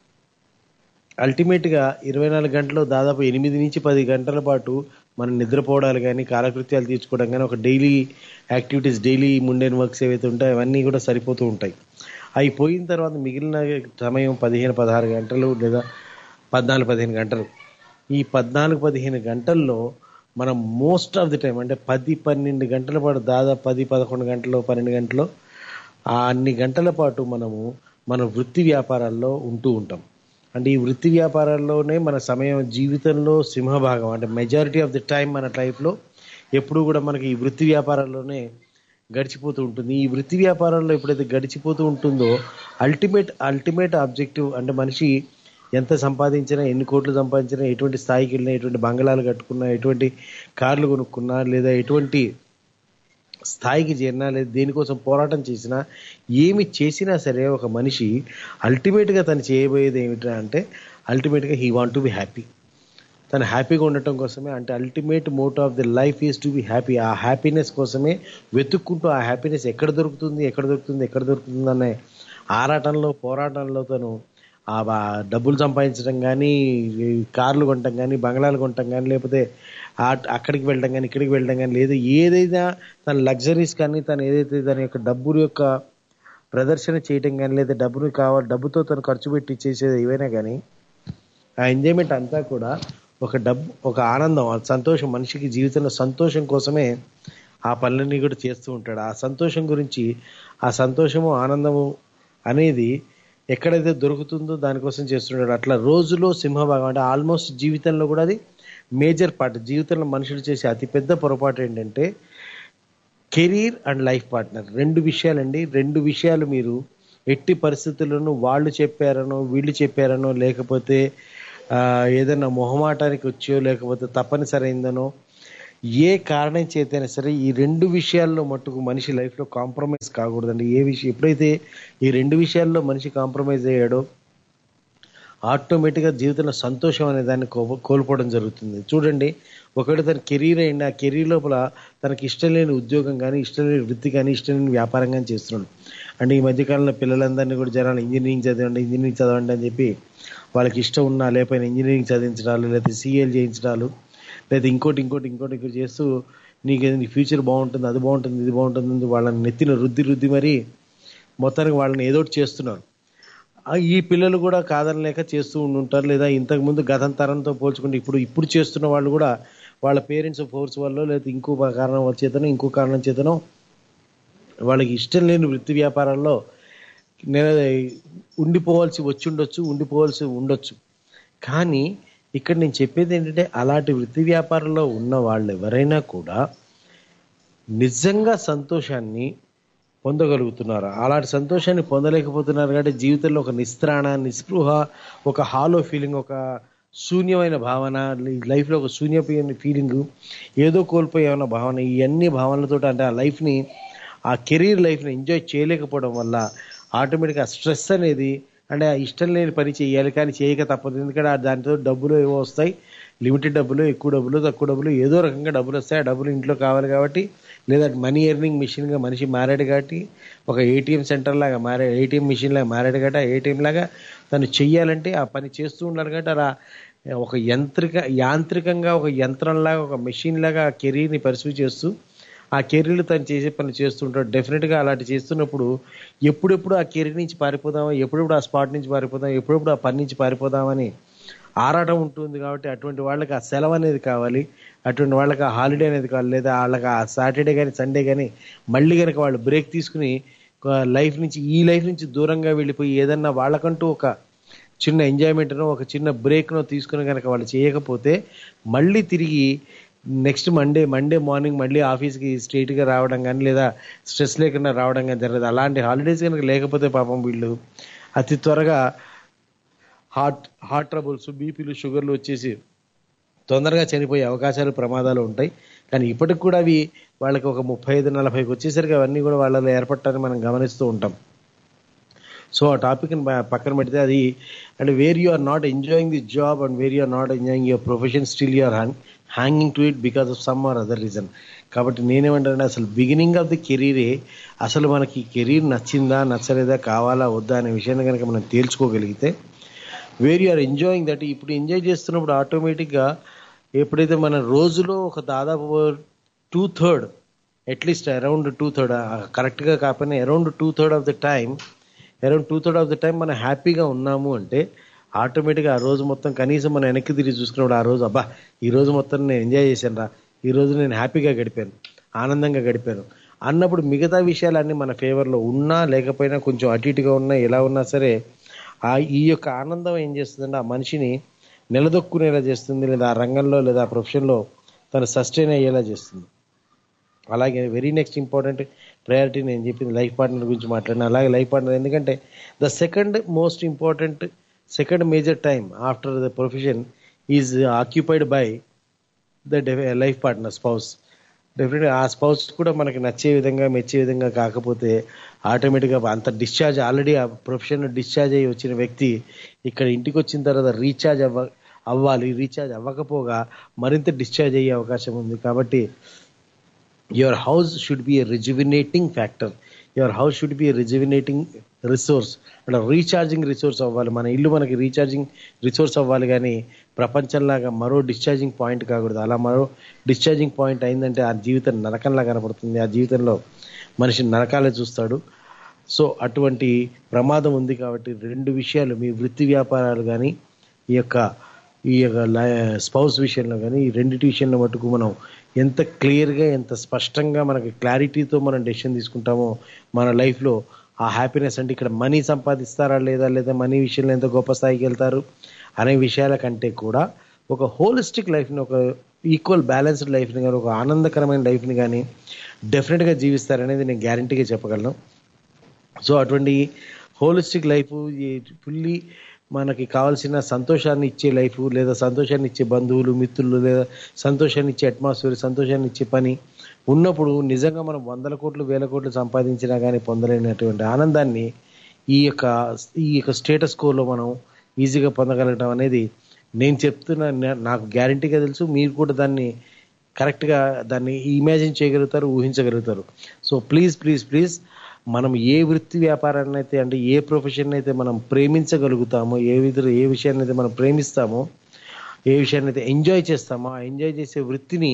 అల్టిమేట్గా ఇరవై నాలుగు గంటలు దాదాపు ఎనిమిది నుంచి పది గంటల పాటు మనం నిద్రపోవడాలు కానీ కాలకృత్యాలు తీర్చుకోవడం కానీ ఒక daily activities daily mundane works ఏవైతే ఉంటాయో అవన్నీ కూడా సరిపోతూ ఉంటాయి అవి పోయిన తర్వాత మిగిలిన సమయం పదిహేను పదహారు గంటలు లేదా పద్నాలుగు పదిహేను గంటలు ఈ పద్నాలుగు పదిహేను గంటల్లో మనం మోస్ట్ ఆఫ్ ది టైం అంటే పది పన్నెండు గంటల పాటు దాదాపు పది పదకొండు గంటలు పన్నెండు గంటలు ఆ అన్ని గంటల పాటు మనము మన వృత్తి వ్యాపారాల్లో ఉంటూ ఉంటాం అంటే ఈ వృత్తి వ్యాపారాల్లోనే మన సమయం జీవితంలో సింహభాగం అంటే మెజారిటీ ఆఫ్ ది టైం మన లైఫ్లో ఎప్పుడు కూడా మనకి ఈ వృత్తి వ్యాపారాల్లోనే గడిచిపోతూ ఉంటుంది ఈ వృత్తి వ్యాపారంలో ఎప్పుడైతే గడిచిపోతూ ఉంటుందో అల్టిమేట్ అల్టిమేట్ ఆబ్జెక్టివ్ అంటే మనిషి ఎంత సంపాదించినా ఎన్ని కోట్లు సంపాదించినా ఎటువంటి స్థాయికి వెళ్ళినా ఎటువంటి బంగళాలు కట్టుకున్నా ఎటువంటి కార్లు కొనుక్కున్నా లేదా ఎటువంటి స్థాయికి చేరినా లేదా దేనికోసం పోరాటం చేసినా ఏమి చేసినా సరే ఒక మనిషి అల్టిమేట్గా తను చేయబోయేది ఏమిటా అంటే అల్టిమేట్గా he want to be happy తను హ్యాపీగా ఉండటం కోసమే అంటే ultimate motto of the life is to be happy ఆ హ్యాపీనెస్ కోసమే వెతుక్కుంటూ ఆ హ్యాపీనెస్ ఎక్కడ దొరుకుతుంది ఎక్కడ దొరుకుతుంది ఎక్కడ దొరుకుతుంది అనే ఆరాటంలో పోరాటంలో తను ఆ బా- డబ్బులు సంపాదించడం కానీ ఈ కార్లు కొనటం కానీ బంగ్లాలు కొనటం కానీ లేకపోతే ఆ- అక్కడికి వెళ్ళడం కానీ ఇక్కడికి వెళ్ళడం కానీ లేదా ఏదైనా తన లగ్జరీస్ కానీ తను ఏదైతే దాని యొక్క డబ్బు యొక్క ప్రదర్శన చేయటం కానీ లేదా డబ్బుని కావాలి డబ్బుతో తను ఖర్చు పెట్టి చేసేది ఏవైనా కానీ ఆ ఎంజాయ్మెంట్ అంతా కూడా ఒక డబ్బు ఒక ఆనందం ఆ సంతోషం మనిషికి జీవితంలో సంతోషం కోసమే ఆ పనులన్నీ కూడా చేస్తూ ఉంటాడు ఆ సంతోషం గురించి ఆ సంతోషము ఆనందము అనేది ఎక్కడైతే దొరుకుతుందో దానికోసం చేస్తుంటాడు అట్లా రోజులో సింహభాగం అంటే ఆల్మోస్ట్ జీవితంలో కూడా అది మేజర్ పార్ట్ జీవితంలో మనుషులు చేసే అతిపెద్ద పొరపాటు ఏంటంటే కెరీర్ అండ్ లైఫ్ పార్ట్నర్ రెండు విషయాలండి రెండు విషయాలు మీరు ఎట్టి పరిస్థితుల్లోనూ వాళ్ళు చెప్పారనో వీళ్ళు చెప్పారనో లేకపోతే ఆ, ఏదైనా మొహమాటానికి వచ్చో లేకపోతే తప్పనిసరి అయిందనో ఏ కారణం చేతైనా సరే ఈ రెండు విషయాల్లో మట్టుకు మనిషి లైఫ్లో కాంప్రమైజ్ కాకూడదండి ఏ విషయం ఎప్పుడైతే ఈ రెండు విషయాల్లో మనిషి కాంప్రమైజ్ అయ్యాడో ఆటోమేటిక్గా జీవితంలో సంతోషం అనే దాన్ని కో- కోల్పోవడం జరుగుతుంది చూడండి ఒకటి తన కెరీర్ అయింది ఆ కెరీర్ లోపల తనకి ఇష్టం లేని ఉద్యోగం కానీ ఇష్టం లేని వృత్తి కానీ ఇష్టం లేని వ్యాపారం కానీ చేస్తున్నాడు అంటే ఈ మధ్యకాలంలో పిల్లలందరినీ కూడా జనాలు ఇంజనీరింగ్ చదవండి ఇంజనీరింగ్ చదవండి అని చెప్పి వాళ్ళకి ఇష్టం ఉన్నా లేకపోయినా ఇంజనీరింగ్ చదివించడాలు లేకపోతే సీఏలు చేయించడాలు లేదా ఇంకోటి ఇంకోటి ఇంకోటి ఇంకోటి చేస్తూ నీకు నీ ఫ్యూచర్ బాగుంటుంది అది బాగుంటుంది ఇది బాగుంటుంది అని వాళ్ళని నెత్తిన రుద్ది రుద్ది మరి మొత్తానికి వాళ్ళని ఏదో ఒకటి చేస్తున్నారు ఆ ఈ పిల్లలు కూడా కాదనలేక చేస్తూ ఉండుంటారు లేదా ఇంతకు ముందు గతం తరంతో పోల్చుకుంటే ఇప్పుడు ఇప్పుడు చేస్తున్న వాళ్ళు కూడా వాళ్ళ పేరెంట్స్ ఫోర్స్ వల్ల లేదా ఇంకో కారణం చేతనో ఇంకో కారణం చేతనో వాళ్ళకి ఇష్టం లేని వృత్తి వ్యాపారాల్లో నెల ఉండిపోవాల్సి వచ్చి ఉండొచ్చు ఉండిపోవాల్సి ఉండొచ్చు కానీ ఇక్కడ నేను చెప్పేది ఏంటంటే అలాంటి వృత్తి వ్యాపారంలో ఉన్న వాళ్ళు ఎవరైనా కూడా నిజంగా సంతోషాన్ని పొందగలుగుతున్నారు అలాంటి సంతోషాన్ని పొందలేకపోతున్నారు కాబట్టి జీవితంలో ఒక నిస్త్రాణ నిస్పృహ ఒక హాలో ఫీలింగ్ ఒక శూన్యమైన భావన లైఫ్లో ఒక శూన్యమైన ఫీలింగ్ ఏదో కోల్పోయామన్న భావన ఇవన్నీ భావనలతో అంటే ఆ లైఫ్ని ఆ కెరీర్ లైఫ్ని ఎంజాయ్ చేయలేకపోవడం వల్ల ఆటోమేటిక్గా స్ట్రెస్ అనేది అంటే ఆ ఇష్టం లేని పని చేయాలి కానీ చేయక తప్పదు ఎందుకంటే ఆ దాంతో డబ్బులు ఏవో వస్తాయి లిమిటెడ్ డబ్బులు ఎక్కువ డబ్బులు తక్కువ డబ్బులు ఏదో రకంగా డబ్బులు వస్తాయి ఆ డబ్బులు ఇంట్లో కావాలి కాబట్టి లేదా మనీ ఎర్నింగ్ మిషన్గా మనిషి మారాడు కాబట్టి ఒక ఏటీఎం సెంటర్ లాగా మారే ఏటీఎం మిషన్ లాగా మారాడు కాబట్టి ఆ ఏటీఎం లాగా తను చెయ్యాలంటే ఆ పని చేస్తూ ఉండాలి కాబట్టి అలా ఒక యంత్రిక యాంత్రికంగా ఒక యంత్రంలాగా ఒక మెషిన్ లాగా ఆ కెరీర్ని పర్సూ చేస్తూ ఆ కెరీర్లు తను చేసే పని చేస్తుంటాడు డెఫినెట్గా అలాంటి చేస్తున్నప్పుడు ఎప్పుడెప్పుడు ఆ కెరీర్ నుంచి పారిపోదామా ఎప్పుడెప్పుడు ఆ స్పాట్ నుంచి పారిపోదాం ఎప్పుడెప్పుడు ఆ పని నుంచి పారిపోదామని ఆరాటం ఉంటుంది కాబట్టి అటువంటి వాళ్ళకి ఆ సెలవు అనేది కావాలి అటువంటి వాళ్ళకి ఆ హాలిడే అనేది కావాలి లేదా వాళ్ళకి ఆ సాటర్డే కానీ సండే కానీ మళ్ళీ కనుక వాళ్ళు బ్రేక్ తీసుకుని లైఫ్ నుంచి ఈ లైఫ్ నుంచి దూరంగా వెళ్ళిపోయి ఏదన్నా వాళ్ళకంటూ ఒక చిన్న ఎంజాయ్మెంట్నో ఒక చిన్న బ్రేక్నో తీసుకుని కనుక వాళ్ళు చేయకపోతే మళ్ళీ తిరిగి నెక్స్ట్ మండే మండే మార్నింగ్ మళ్ళీ ఆఫీస్కి స్ట్రైట్గా రావడం కానీ లేదా స్ట్రెస్ లేకుండా రావడం కానీ జరగదు అలాంటి హాలిడేస్ కనుక లేకపోతే పాపం వీళ్ళు అతి త్వరగా హార్ట్ హార్ట్ ట్రబుల్స్ బీపీలు షుగర్లు వచ్చేసి తొందరగా చనిపోయే అవకాశాలు ప్రమాదాలు ఉంటాయి కానీ ఇప్పటికి కూడా అవి వాళ్ళకి ఒక ముప్పై ఐదు నలభైకి వచ్చేసరికి అవన్నీ కూడా వాళ్ళలో ఏర్పడటాన్ని మనం గమనిస్తూ ఉంటాం సో ఆ టాపిక్ని పక్కన పెడితే అది and where you are not enjoying the job and where you are not enjoying your profession still you're hanging to it because of some or other reason కాబట్టి నేనేమంటానంటే అసలు బిగినింగ్ ఆఫ్ ది కెరీరే అసలు మనకి కెరీర్ నచ్చిందా నచ్చలేదా కావాలా వద్దా అనే విషయాన్ని కనుక మనం తేల్చుకోగలిగితే where you are enjoying that ఇప్పుడు ఎంజాయ్ చేస్తున్నప్పుడు ఆటోమేటిక్గా ఎప్పుడైతే మన రోజులో ఒక దాదాపు two third at least around two third కరెక్ట్గా కాకపోయినా around two third of the time around two third of the time మనం హ్యాపీగా ఉన్నాము అంటే ఆటోమేటిక్గా ఆ రోజు మొత్తం కనీసం మనం వెనక్కి తిరిగి చూసుకున్నప్పుడు ఆ రోజు అబ్బా ఈ రోజు మొత్తం నేను ఎంజాయ్ చేశాను రా ఈ రోజు నేను హ్యాపీగా గడిపాను ఆనందంగా గడిపాను అన్నప్పుడు మిగతా విషయాలన్నీ మన ఫేవర్లో ఉన్నా లేకపోయినా కొంచెం అటు ఇటుగా ఉన్నా ఎలా ఉన్నా సరే ఆ ఈ యొక్క ఆనందం ఏం చేస్తుందంటే ఆ మనిషిని నిలదొక్కునేలా చేస్తుంది లేదా ఆ రంగంలో లేదా ఆ ప్రొఫెషన్లో తను సస్టైన్ అయ్యేలా చేస్తుంది అలాగే వెరీ నెక్స్ట్ ఇంపార్టెంట్ ప్రయారిటీ నేను చెప్పింది లైఫ్ పార్ట్నర్ గురించి మాట్లాడిన అలాగే లైఫ్ పార్ట్నర్ ఎందుకంటే the second most important second major time after the profession is occupied by the life partner spouse డెఫినెట్గా ఆ స్పౌస్ కూడా మనకి నచ్చే విధంగా మెచ్చే విధంగా కాకపోతే ఆటోమేటిక్గా అంత డిశ్చార్జ్ ఆల్రెడీ ఆ ప్రొఫెషన్ డిశ్చార్జ్ అయ్యి వచ్చిన వ్యక్తి ఇక్కడ ఇంటికి వచ్చిన తర్వాత రీఛార్జ్ అవ్వ అవ్వాలి రీఛార్జ్ అవ్వకపోగా మరింత డిశ్చార్జ్ అయ్యే అవకాశం ఉంది కాబట్టి your house should be a rejuvenating factor your house should be a rejuvenating resource అంటే రీఛార్జింగ్ రిసోర్స్ అవ్వాలి మన ఇల్లు మనకి రీఛార్జింగ్ రిసోర్స్ అవ్వాలి కానీ ప్రపంచంలాగా మరో డిశ్చార్జింగ్ పాయింట్ కాకూడదు అలా మరో డిశ్చార్జింగ్ పాయింట్ అయిందంటే ఆ జీవితం నరకంలా కనపడుతుంది ఆ జీవితంలో మనిషి నరకాలే చూస్తాడు సో అటువంటి ప్రమాదం ఉంది కాబట్టి రెండు విషయాలు మీ వృత్తి వ్యాపారాలు కానీ ఈ యొక్క ఈ యొక్క స్పౌస్ విషయంలో కానీ ఈ రెండింటి విషయంలో మటుకు మనం ఎంత క్లియర్గా ఎంత స్పష్టంగా మనకి క్లారిటీతో మనం డెసిషన్ తీసుకుంటామో మన లైఫ్లో ఆ హ్యాపీనెస్ అంటే ఇక్కడ మనీ సంపాదిస్తారా లేదా లేదా మనీ విషయంలో ఎంత గొప్ప స్థాయికి వెళ్తారు అనే విషయాల కంటే కూడా ఒక హోలిస్టిక్ లైఫ్ని ఒక ఈక్వల్ బ్యాలెన్స్డ్ లైఫ్ని కానీ ఒక ఆనందకరమైన లైఫ్ని కానీ డెఫినెట్గా జీవిస్తారనేది నేను గ్యారంటీగా చెప్పగలను సో అటువంటి హోలిస్టిక్ లైఫ్ ఫుల్లీ మనకి కావాల్సిన సంతోషాన్ని ఇచ్చే లైఫ్ లేదా సంతోషాన్ని ఇచ్చే బంధువులు మిత్రులు లేదా సంతోషాన్ని ఇచ్చే అట్మాస్ఫియర్ సంతోషాన్ని ఇచ్చే పని ఉన్నప్పుడు నిజంగా మనం వందల కోట్లు వేల కోట్లు సంపాదించినా కానీ పొందలేనటువంటి ఆనందాన్ని ఈ యొక్క ఈ యొక్క స్టేటస్ కోలో మనం ఈజీగా పొందగలగడం అనేది నేను చెప్తున్న నా- నాకు గ్యారంటీగా తెలుసు మీరు కూడా దాన్ని కరెక్ట్గా దాన్ని ఇమాజిన్ చేయగలుగుతారు ఊహించగలుగుతారు సో ప్లీజ్ ప్లీజ్ ప్లీజ్ మనం ఏ వృత్తి వ్యాపారాన్ని అయితే అంటే ఏ ప్రొఫెషన్ అయితే మనం ప్రేమించగలుగుతామో ఏ విధ ఏ విషయాన్ని అయితే మనం ప్రేమిస్తామో ఏ విషయాన్ని అయితే ఎంజాయ్ చేస్తామో ఆ ఎంజాయ్ చేసే వృత్తిని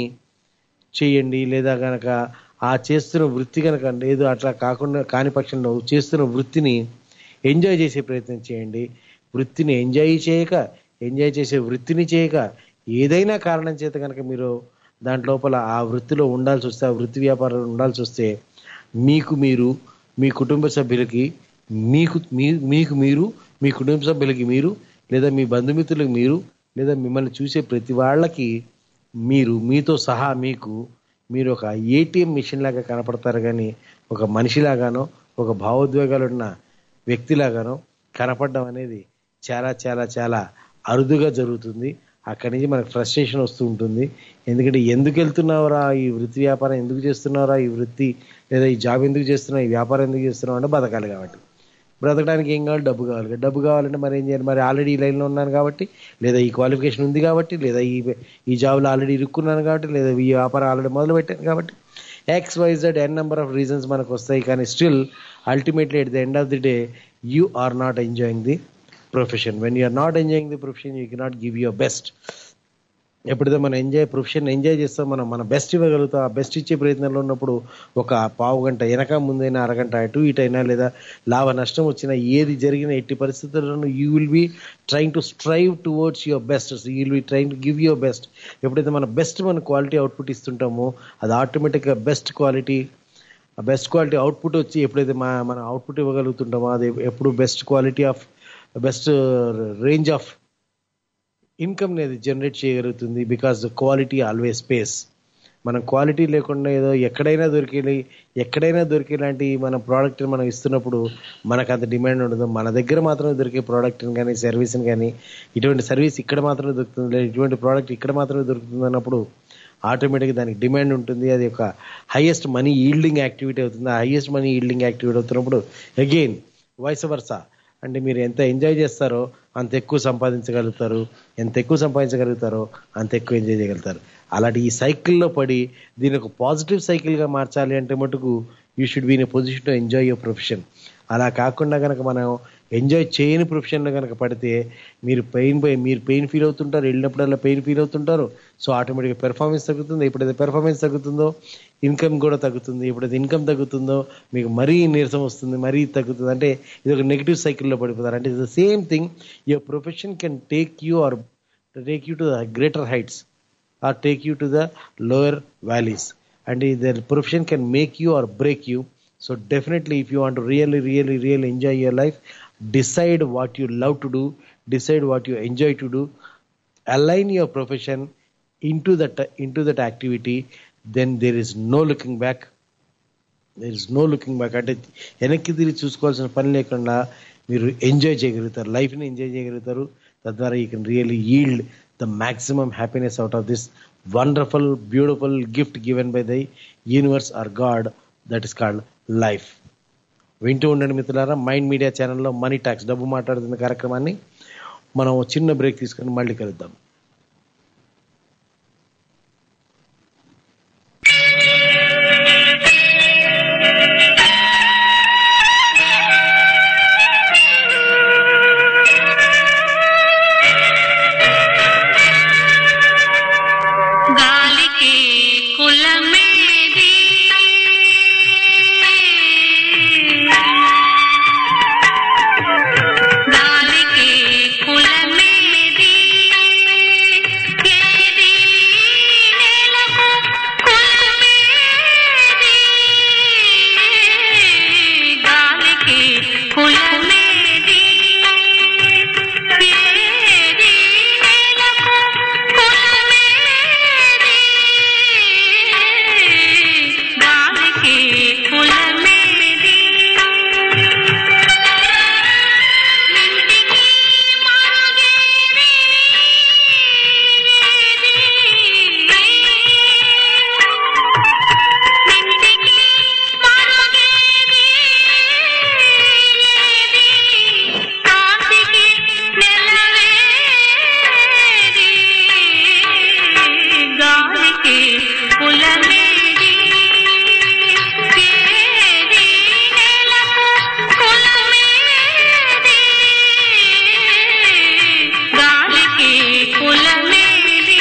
చేయండి లేదా గనక ఆ చేస్తున్న వృత్తి కనుక లేదు అట్లా కాకుండా కాని పక్షంలో చేస్తున్న వృత్తిని ఎంజాయ్ చేసే ప్రయత్నం చేయండి వృత్తిని ఎంజాయ్ చేయక ఎంజాయ్ చేసే వృత్తిని చేయక ఏదైనా కారణం చేత కనుక మీరు దాంట్ లోపల ఆ వృత్తిలో ఉండాల్సి వస్తే ఆ వృత్తి వ్యాపారంలో ఉండాల్సి వస్తే మీకు మీరు మీ కుటుంబ సభ్యులకి మీకు మీ- మీకు మీరు మీ కుటుంబ సభ్యులకి మీరు లేదా మీ బంధుమిత్రులకు మీరు లేదా మిమ్మల్ని చూసే ప్రతి వాళ్ళకి మీరు మీతో సహా మీకు మీరు ఒక ఏటీఎం మిషన్ లాగా కనపడతారు కానీ ఒక మనిషిలాగానో ఒక భావోద్వేగాలు ఉన్న వ్యక్తిలాగానో కనపడడం అనేది చాలా చాలా చాలా అరుదుగా జరుగుతుంది అక్కడి నుంచి మనకు ఫ్రస్ట్రేషన్ వస్తూ ఉంటుంది ఎందుకంటే ఎందుకు వెళ్తున్నావురా ఈ వృత్తి వ్యాపారం ఎందుకు చేస్తున్నావురా ఈ వృత్తి లేదా ఈ జాబ్ ఎందుకు చేస్తున్నావు ఈ వ్యాపారం ఎందుకు చేస్తున్నావు అంటే బతకాలి కాబట్టి బ్రతకడానికి ఏం కావాలి డబ్బు కావాలి కదా. డబ్బు కావాలంటే మరి ఏం చేయాలి మరి ఆల్రెడీ ఈ లైన్లో ఉన్నాను కాబట్టి లేదా ఈ క్వాలిఫికేషన్ ఉంది కాబట్టి లేదా ఈ ఈ జాబ్లో ఆల్రెడీ ఇరుక్కున్నాను కాబట్టి లేదా ఈ వ్యాపారం ఆల్రెడీ మొదలు పెట్టాను కాబట్టి X YZ N number of reasons మనకు వస్తాయి కానీ still ultimately at the end of the day you are not enjoying the profession when you are not enjoying the profession you cannot give your best ఎప్పుడైతే మనం enjoy profession enjoy చేస్తాం మనం మన best ఇవ్వగలుగుతాం ఆ best ఇచ్చే ప్రయత్నంలో ఉన్నప్పుడు ఒక పావు గంట వెనక ముందైనా అరగంట అటు ఇటు అయినా లేదా లాభ నష్టం వచ్చినా ఏది జరిగినా ఎట్టి పరిస్థితుల్లోనూ you will be trying to strive towards your best you will be trying to give your best ఎప్పుడైతే మన బెస్ట్ మన క్వాలిటీ అవుట్పుట్ ఇస్తుంటామో అది ఆటోమేటిక్గా బెస్ట్ క్వాలిటీ ఆ బెస్ట్ క్వాలిటీ అవుట్పుట్ వచ్చి ఎప్పుడైతే మా మన అవుట్పుట్ ఇవ్వగలుగుతుంటామో అది ఎప్పుడు best quality of best range of income అనేది జనరేట్ చేయగలుగుతుంది బికాస్ క్వాలిటీ ఆల్వేస్ పేస్ మనం క్వాలిటీ లేకుండా ఏదో ఎక్కడైనా దొరికే ఎక్కడైనా దొరికేలాంటి మన ప్రోడక్ట్ని మనం ఇస్తున్నప్పుడు మనకు అంత డిమాండ్ ఉండదు మన దగ్గర మాత్రమే దొరికే ప్రోడక్ట్ని కానీ సర్వీస్ని కానీ ఇటువంటి సర్వీస్ ఇక్కడ మాత్రమే దొరుకుతుంది లేదా ఇటువంటి ప్రోడక్ట్ ఇక్కడ మాత్రమే దొరుకుతుంది అన్నప్పుడు ఆటోమేటిక్గా దానికి డిమాండ్ ఉంటుంది అది ఒక హైయెస్ట్ మనీ ఈల్డింగ్ యాక్టివిటీ అవుతుంది ఆ హైయెస్ట్ మనీ ఈల్డింగ్ యాక్టివిటీ అవుతున్నప్పుడు అగైన్ వైస్ వర్సా అంటే మీరు ఎంత ఎంజాయ్ చేస్తారో అంత ఎక్కువ సంపాదించగలుగుతారు ఎంత ఎక్కువ సంపాదించగలుగుతారో అంత ఎక్కువ ఎంజాయ్ చేయగలుగుతారు అలాంటి ఈ సైకిల్లో పడి దీని ఒక పాజిటివ్ సైకిల్గా మార్చాలి అంటే మటుకు you should be in position to enjoy your profession అలా కాకుండా కనుక మనం ఎంజాయ్ చేయని ప్రొఫెషన్లో కనుక పడితే మీరు పెయిన్ మీరు పెయిన్ ఫీల్ అవుతుంటారు వెళ్ళినప్పుడల్లా పెయిన్ ఫీల్ అవుతుంటారు సో ఆటోమేటిక్గా పెర్ఫార్మెన్స్ తగ్గుతుంది ఎప్పుడైతే పెర్ఫార్మెన్స్ తగ్గుతుందో ఇన్కమ్ కూడా తగ్గుతుంది ఎప్పుడైతే ఇన్కమ్ తగ్గుతుందో మీకు మరీ నీరసం వస్తుంది మరీ తగ్గుతుంది అంటే ఇది ఒక నెగిటివ్ సైకిల్లో పడిపోతారు అంటే the same thing your profession can take you or take you to the greater heights or take you to the lower valleys and the profession can make you or break you so definitely if you want really really real enjoy your life decide what you love to do decide what you enjoy to do align your profession into that into that activity then there is no looking back there is no looking back అంటే వెనక్కి తిరిగి చూసుకోవాల్సిన పని లేకుండా మీరు enjoy చేయగలుగుతారు లైఫ్ని enjoy చేయగలుగుతారు తద్వారా you can really yield the maximum happiness out of this wonderful beautiful gift given by the universe or God that is called life వింటూ ఉండండి మిత్రులారా మైండ్ మీడియా ఛానల్లో మనీ టాక్స్ డబ్బు మాట్లాడుతున్న కార్యక్రమాన్ని మనం చిన్న బ్రేక్ తీసుకొని మళ్ళీ కలుద్దాం గాలికి కులమేది గాలికి కులమేది గాలికి కులమేది ఏది నేలకు కులమేది గాలికి కులమేది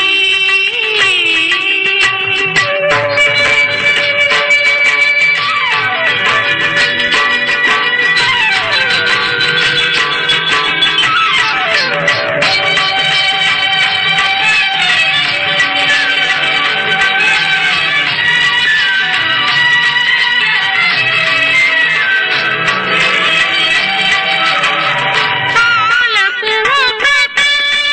పాలకు ఒకటి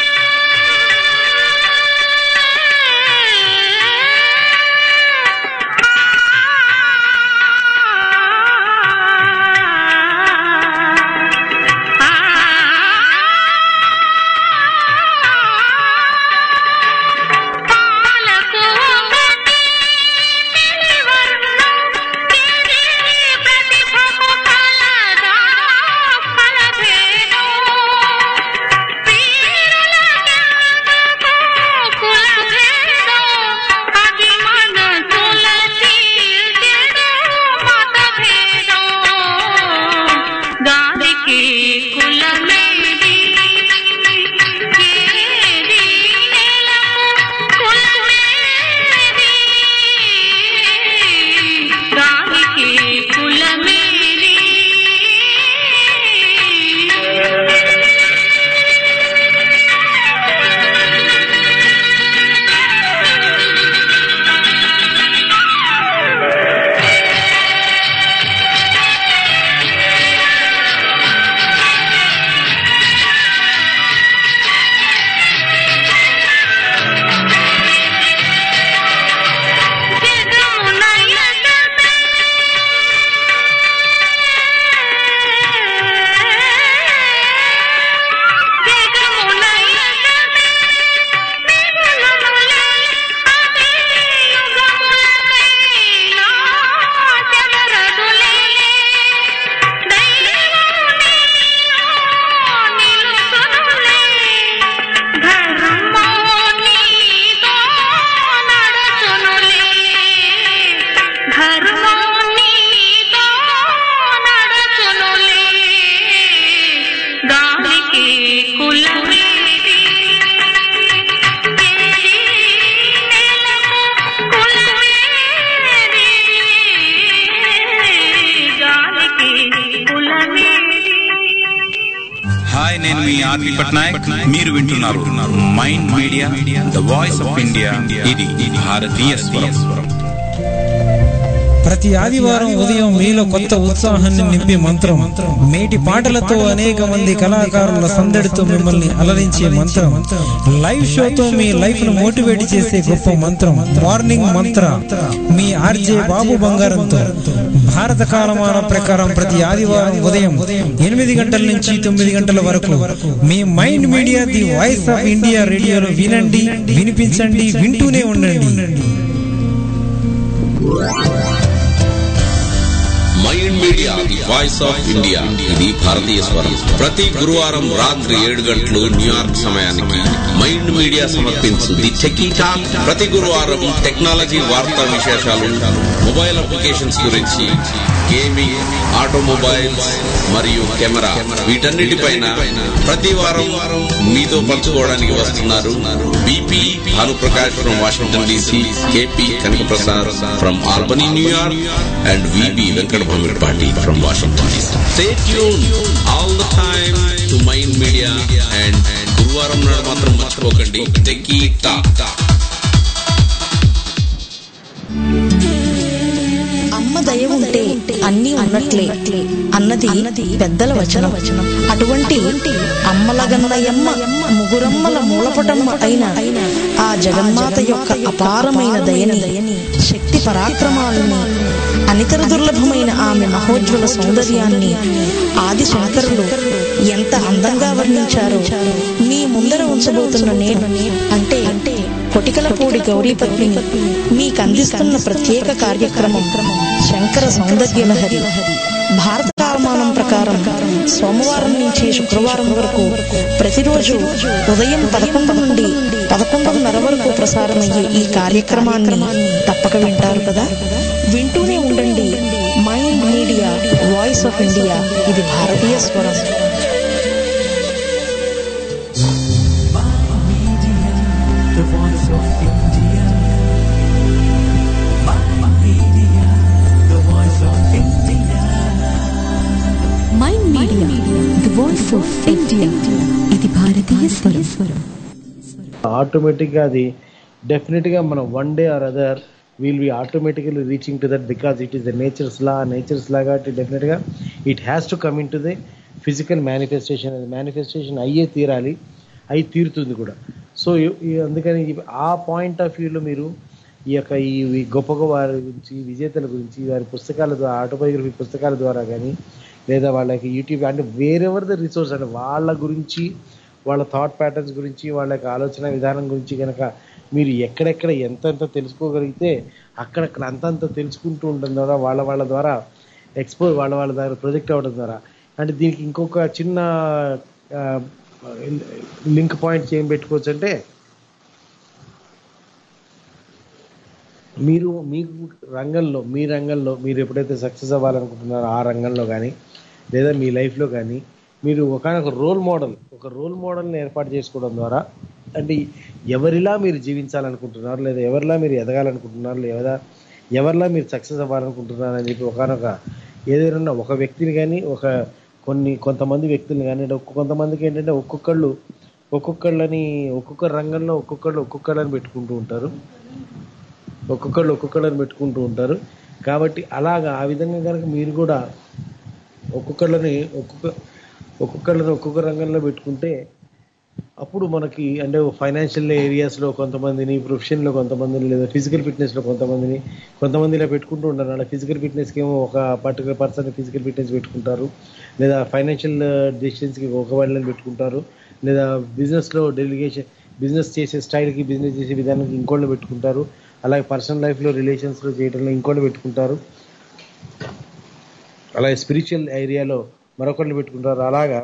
పాలకు ఒకటి నిలివర్ణం తిరిగి ప్రతిభకు కలదా ఫలభేదం వీరులకెందుకు కులభేదం అది మనసుల చీల్చెడు మతభేదం గాలికి కులమేది ఏది నేలకు కులమేది గాలికి కులమేది జగమున ఎగమే జగమున ఎగమే మిగులునులే అదే యుగములకైనా చెదరదులే దైవము నీలో నిలుచునులే ధర్మము నీతో నడుచునులే ధర్మము నీతో నడుచునులే గాలికి కులమేది ఏది నేలకు కులమేది గాలికి కులమేది హాయ్ నేను మీ ఆర్పి పట్నాయక్ మీరు వింటున్నారు mind media the voice of India ఇది భారతీయ స్వరం ప్రతి ఆదివారం ఉదయం మీలో కొత్త ఉత్సాహాన్ని నింపే మంత్రం మేటి పాటలతో అనేక మంది కళాకారుల సందడితో మిమ్మల్ని అలరించే మంత్రం లైవ్ షోతో మీ లైఫ్ ను మోటివేట్ చేసే గొప్ప మంత్రం మార్నింగ్ మంత్ర మీ ఆర్జే బాబు బంగారంతో భారత కాలమాన ప్రకారం ప్రతి ఆదివారం ఉదయం ఎనిమిది గంటల నుంచి తొమ్మిది గంటల వరకు మీ mind media the voice of India రేడియోలో వినండి వినిపించండి వింటూనే ఉండండి mind media the voice of India ఇది భారతీయ స్వరం ప్రతి గురువారం రాత్రి ఏడు గంటలు న్యూయార్క్ సమయానికి మైండ్ మీడియా సమర్పించు ది టెకీ టాక్ ప్రతి గురువారం టెక్నాలజీ వార్తా విశేషాలు మొబైల్ అప్లికేషన్స్ గురించి గేమింగ్ ఆటోమొబైల్స్ మరియు కెమెరా వీటన్నిటిపైన ప్రతి వారం మీతో పంచుకోవడానికి వస్తున్నారు BP Bhanuprakash from Washington DC KP Kanakaprasad from Albany New York and VB Venkata Bhamidipati from Washington DC stay tune all the time to mind media and గురువారం నాడు మాత్రం మర్చిపోకండి టెకీ టాక్ అమ్మ దయ ఉంటే అన్నీ ఉన్నట్లే అన్నది పెద్దల వచనం అటువంటి అమ్మలగన్నయమ్మ ముగురమ్మల మూలపటమ్మ అయిన ఆ జగన్మాత యొక్క అపారమైన దయని శక్తి పరాక్రమాలని అనితర దుర్లభమైన ఆమె మహోజ్వల సౌందర్యాన్ని ఆది శంకరులు ఎంత అందంగా వర్ణించారో మీ ముందర ఉంచబోతున్న నేను అంటే కొటికలపూడి గౌరీపత్నిని మీకు అందిస్తున్న ప్రత్యేక కార్యక్రమం శంకర సౌందర్య లహరి భారత కాలమానం ప్రకారం సోమవారం నుంచి శుక్రవారం వరకు ప్రతిరోజు ఉదయం పదకొండు నుండి పదకొండున్నర వరకు ప్రసారమయ్యే ఈ కార్యక్రమాన్ని తప్పక వింటారు కదా వింటూనే ఉండండి mind media voice of India ఇది భారతీయ స్వరం The voice of India. My media, the voice of India. Mind media the voice of India ఇది భారతీయ స్వరం ఆటోమేటిక్గా అది డెఫినెట్గా మనం one day or other will be automatically reaching to that because it is the nature's law nature's law కాబట్టి డెఫినెట్గా it has to come in to the physical manifestation అది మేనిఫెస్టేషన్ అయ్యే తీరాలి అయి తీరుతుంది కూడా సో అందుకని ఈ- ఆ పాయింట్ ఆఫ్ వ్యూలో మీరు ఈ యొక్క ఈ ఈ గొప్ప గొప్ప వారి గురించి విజేతల గురించి వారి పుస్తకాల ద్వారా ఆటోబయోగ్రఫీ పుస్తకాల ద్వారా కానీ లేదా వాళ్ళకి యూట్యూబ్ అంటే వేరెవర్ ద రిసోర్స్ అంటే వాళ్ళ గురించి వాళ్ళ థాట్ ప్యాటర్న్స్ గురించి వాళ్ళ యొక్క ఆలోచన విధానం గురించి కనుక మీరు ఎక్కడెక్కడ ఎంతెంత తెలుసుకోగలిగితే అక్కడక్కడ అంతంత తెలుసుకుంటూ ఉండడం ద్వారా వాళ్ళ వాళ్ళ ద్వారా ఎక్స్పోజ్ వాళ్ళ వాళ్ళ ద్వారా ప్రొజెక్ట్ అవ్వడం ద్వారా అంటే దీనికి ఇంకొక చిన్న లింక్ పాయింట్స్ ఏం పెట్టుకోవచ్చు అంటే మీరు మీ రంగంలో మీ రంగంలో మీరు ఎప్పుడైతే సక్సెస్ అవ్వాలనుకుంటున్నారో ఆ రంగంలో కానీ లేదా మీ లైఫ్లో కానీ మీరు ఒకనొక రోల్ మోడల్ ఒక రోల్ మోడల్ని ఏర్పాటు చేసుకోవడం ద్వారా అంటే ఎవరిలా మీరు జీవించాలనుకుంటున్నారు లేదా ఎవరిలా మీరు ఎదగాలనుకుంటున్నారు లేదా ఎవరిలా మీరు సక్సెస్ అవ్వాలనుకుంటున్నారు అని చెప్పి ఒకనొక ఏదైనా ఒక వ్యక్తిని కానీ ఒక కొన్ని కొంతమంది వ్యక్తులు కానీ అంటే ఒక్కొ- కొంతమందికి ఏంటంటే ఒక్కొక్కళ్ళు ఒక్కొక్కళ్ళని ఒక్కొక్క రంగంలో ఒక్కొక్కళ్ళు ఒక్కొక్కళ్ళని పెట్టుకుంటూ ఉంటారు ఒక్కొక్కళ్ళు ఒక్కొక్కళ్ళని పెట్టుకుంటూ ఉంటారు కాబట్టి అలాగా ఆ విధంగా కనుక మీరు కూడా ఒక్కొక్కళ్ళని ఒక్కొక్క ఒక్కొక్కళ్ళని ఒక్కొక్క రంగంలో పెట్టుకుంటే అప్పుడు మనకి అంటే ఫైనాన్షియల్ ఏరియాస్లో కొంతమందిని ప్రొఫెషన్లో కొంతమందిని లేదా ఫిజికల్ ఫిట్నెస్లో కొంతమందిని కొంతమంది ఇలా పెట్టుకుంటూ ఉంటారు అలా ఫిజికల్ ఫిట్నెస్కి ఏమో ఒక పర్టికులర్ పర్సన్ ఫిజికల్ ఫిట్నెస్ పెట్టుకుంటారు లేదా ఫైనాన్షియల్ డెసిషన్స్కి ఒక వాళ్ళని పెట్టుకుంటారు లేదా బిజినెస్లో డెలిగేషన్ బిజినెస్ చేసే స్టైల్కి బిజినెస్ చేసే విధానానికి ఇంకోళ్ళు పెట్టుకుంటారు అలాగే పర్సనల్ లైఫ్లో రిలేషన్స్లో చేయడంలో ఇంకోళ్ళు పెట్టుకుంటారు అలాగే స్పిరిచువల్ ఏరియాలో మరొకరిని పెట్టుకుంటారు అలాగా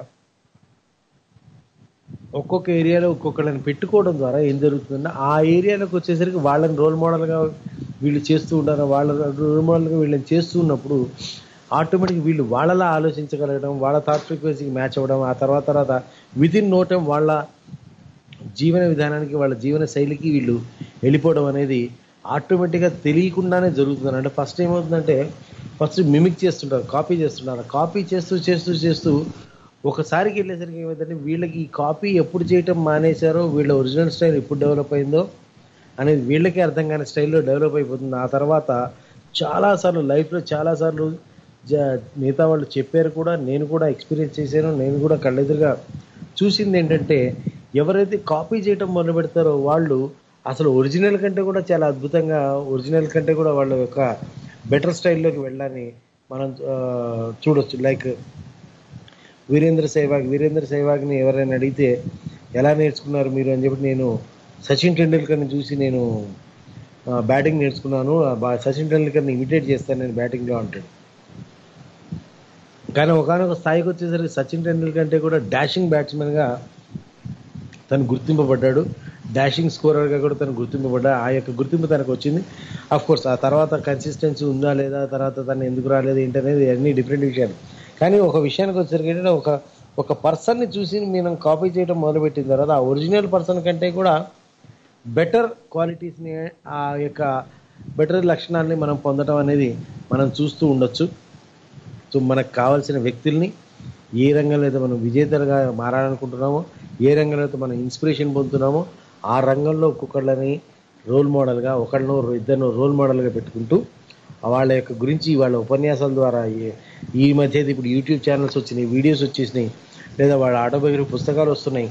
ఒక్కొక్క ఏరియాలో ఒక్కొక్కళ్ళని పెట్టుకోవడం ద్వారా ఏం జరుగుతుందంటే ఆ ఏరియాలోకి వచ్చేసరికి వాళ్ళని రోల్ మోడల్గా వీళ్ళు చేస్తూ ఉంటారు వాళ్ళ రోల్ మోడల్గా వీళ్ళని చేస్తూ ఉన్నప్పుడు ఆటోమేటిక్ వీళ్ళు వాళ్ళలా ఆలోచించగలగడం వాళ్ళ థాట్ ఫ్రీక్వెన్సీకి మ్యాచ్ అవ్వడం ఆ తర్వాత తర్వాత విత్ ఇన్ నో టైం వాళ్ళ జీవన విధానానికి వాళ్ళ జీవన శైలికి వీళ్ళు వెళ్ళిపోవడం అనేది ఆటోమేటిక్గా తెలియకుండానే జరుగుతుంది అంటే ఫస్ట్ ఏమవుతుందంటే ఫస్ట్ మిమిక్ చేస్తుంటారు కాపీ చేస్తుంటారు కాపీ చేస్తూ చేస్తూ చేస్తూ ఒకసారికి వెళ్ళేసరికి ఏమైందంటే వీళ్ళకి ఈ కాపీ ఎప్పుడు చేయటం మానేశారో వీళ్ళ ఒరిజినల్ స్టైల్ ఎప్పుడు డెవలప్ అయిందో అనేది వీళ్ళకి అర్థం కాని స్టైల్లో డెవలప్ అయిపోతుంది ఆ తర్వాత చాలాసార్లు లైఫ్లో చాలాసార్లు జ మిగతా వాళ్ళు చెప్పారు కూడా నేను కూడా ఎక్స్పీరియన్స్ చేశాను నేను కూడా కళ్ళెదురుగా చూసింది ఏంటంటే ఎవరైతే కాపీ చేయటం మొదలు పెడతారో వాళ్ళు అసలు ఒరిజినల్ కంటే కూడా చాలా అద్భుతంగా ఒరిజినల్ కంటే కూడా వాళ్ళ యొక్క బెటర్ స్టైల్లోకి వెళ్ళాలని మనం ఆ, చూడొచ్చు లైక్ వీరేంద్ర సెహ్వాగ్ వీరేంద్ర సెహ్వాగ్ని ఎవరైనా అడిగితే ఎలా నేర్చుకున్నారు మీరు అని చెప్పి నేను సచిన్ టెండూల్కర్ని చూసి నేను బ్యాటింగ్ నేర్చుకున్నాను ఆ బా- సచిన్ టెండూల్కర్ని ఇమిటేట్ చేస్తాను నేను బ్యాటింగ్లో అంటాడు కానీ ఒకనొక స్థాయికి వచ్చేసరికి సచిన్ టెండూల్కర్ అంటే కూడా డాషింగ్ బ్యాట్స్మెన్గా తను గుర్తింపబడ్డాడు డాషింగ్ స్కోరర్గా కూడా తను గుర్తింపబడ్డా ఆ యొక్క గుర్తింపు తనకు వచ్చింది అఫ్ కోర్స్ ఆ తర్వాత కన్సిస్టెన్సీ ఉందా లేదా తర్వాత తను ఎందుకు రాలేదు ఏంటనేది అన్ని డిఫరెంట్ విషయాలు కానీ ఒక విషయానికి వచ్చేసరికి ఏంటంటే ఒక ఒక పర్సన్ని చూసి మనం కాపీ చేయడం మొదలుపెట్టిన తర్వాత ఆ ఒరిజినల్ పర్సన్ కంటే కూడా బెటర్ క్వాలిటీస్ని ఆ యొక్క బెటర్ లక్షణాలని మనం పొందడం అనేది మనం చూస్తూ ఉండొచ్చు సో మనకు కావాల్సిన వ్యక్తుల్ని ఏ రంగంలో అయితే మనం విజేతలుగా మారాలనుకుంటున్నామో ఏ రంగంలో అయితే మనం ఇన్స్పిరేషన్ పొందుతున్నామో ఆ రంగంలో ఒక్కొక్కళ్ళని రోల్ మోడల్గా ఒకళ్ళను ఇద్దరు రోల్ మోడల్గా పెట్టుకుంటూ వాళ్ళ యొక్క గురించి వాళ్ళ ఉపన్యాసాల ద్వారా ఈ- ఈ మధ్య అయితే ఇప్పుడు యూట్యూబ్ ఛానల్స్ వచ్చినాయి వీడియోస్ వచ్చేసినాయి లేదా వాళ్ళ ఆటోబయోగ్రఫీ పుస్తకాలు వస్తున్నాయి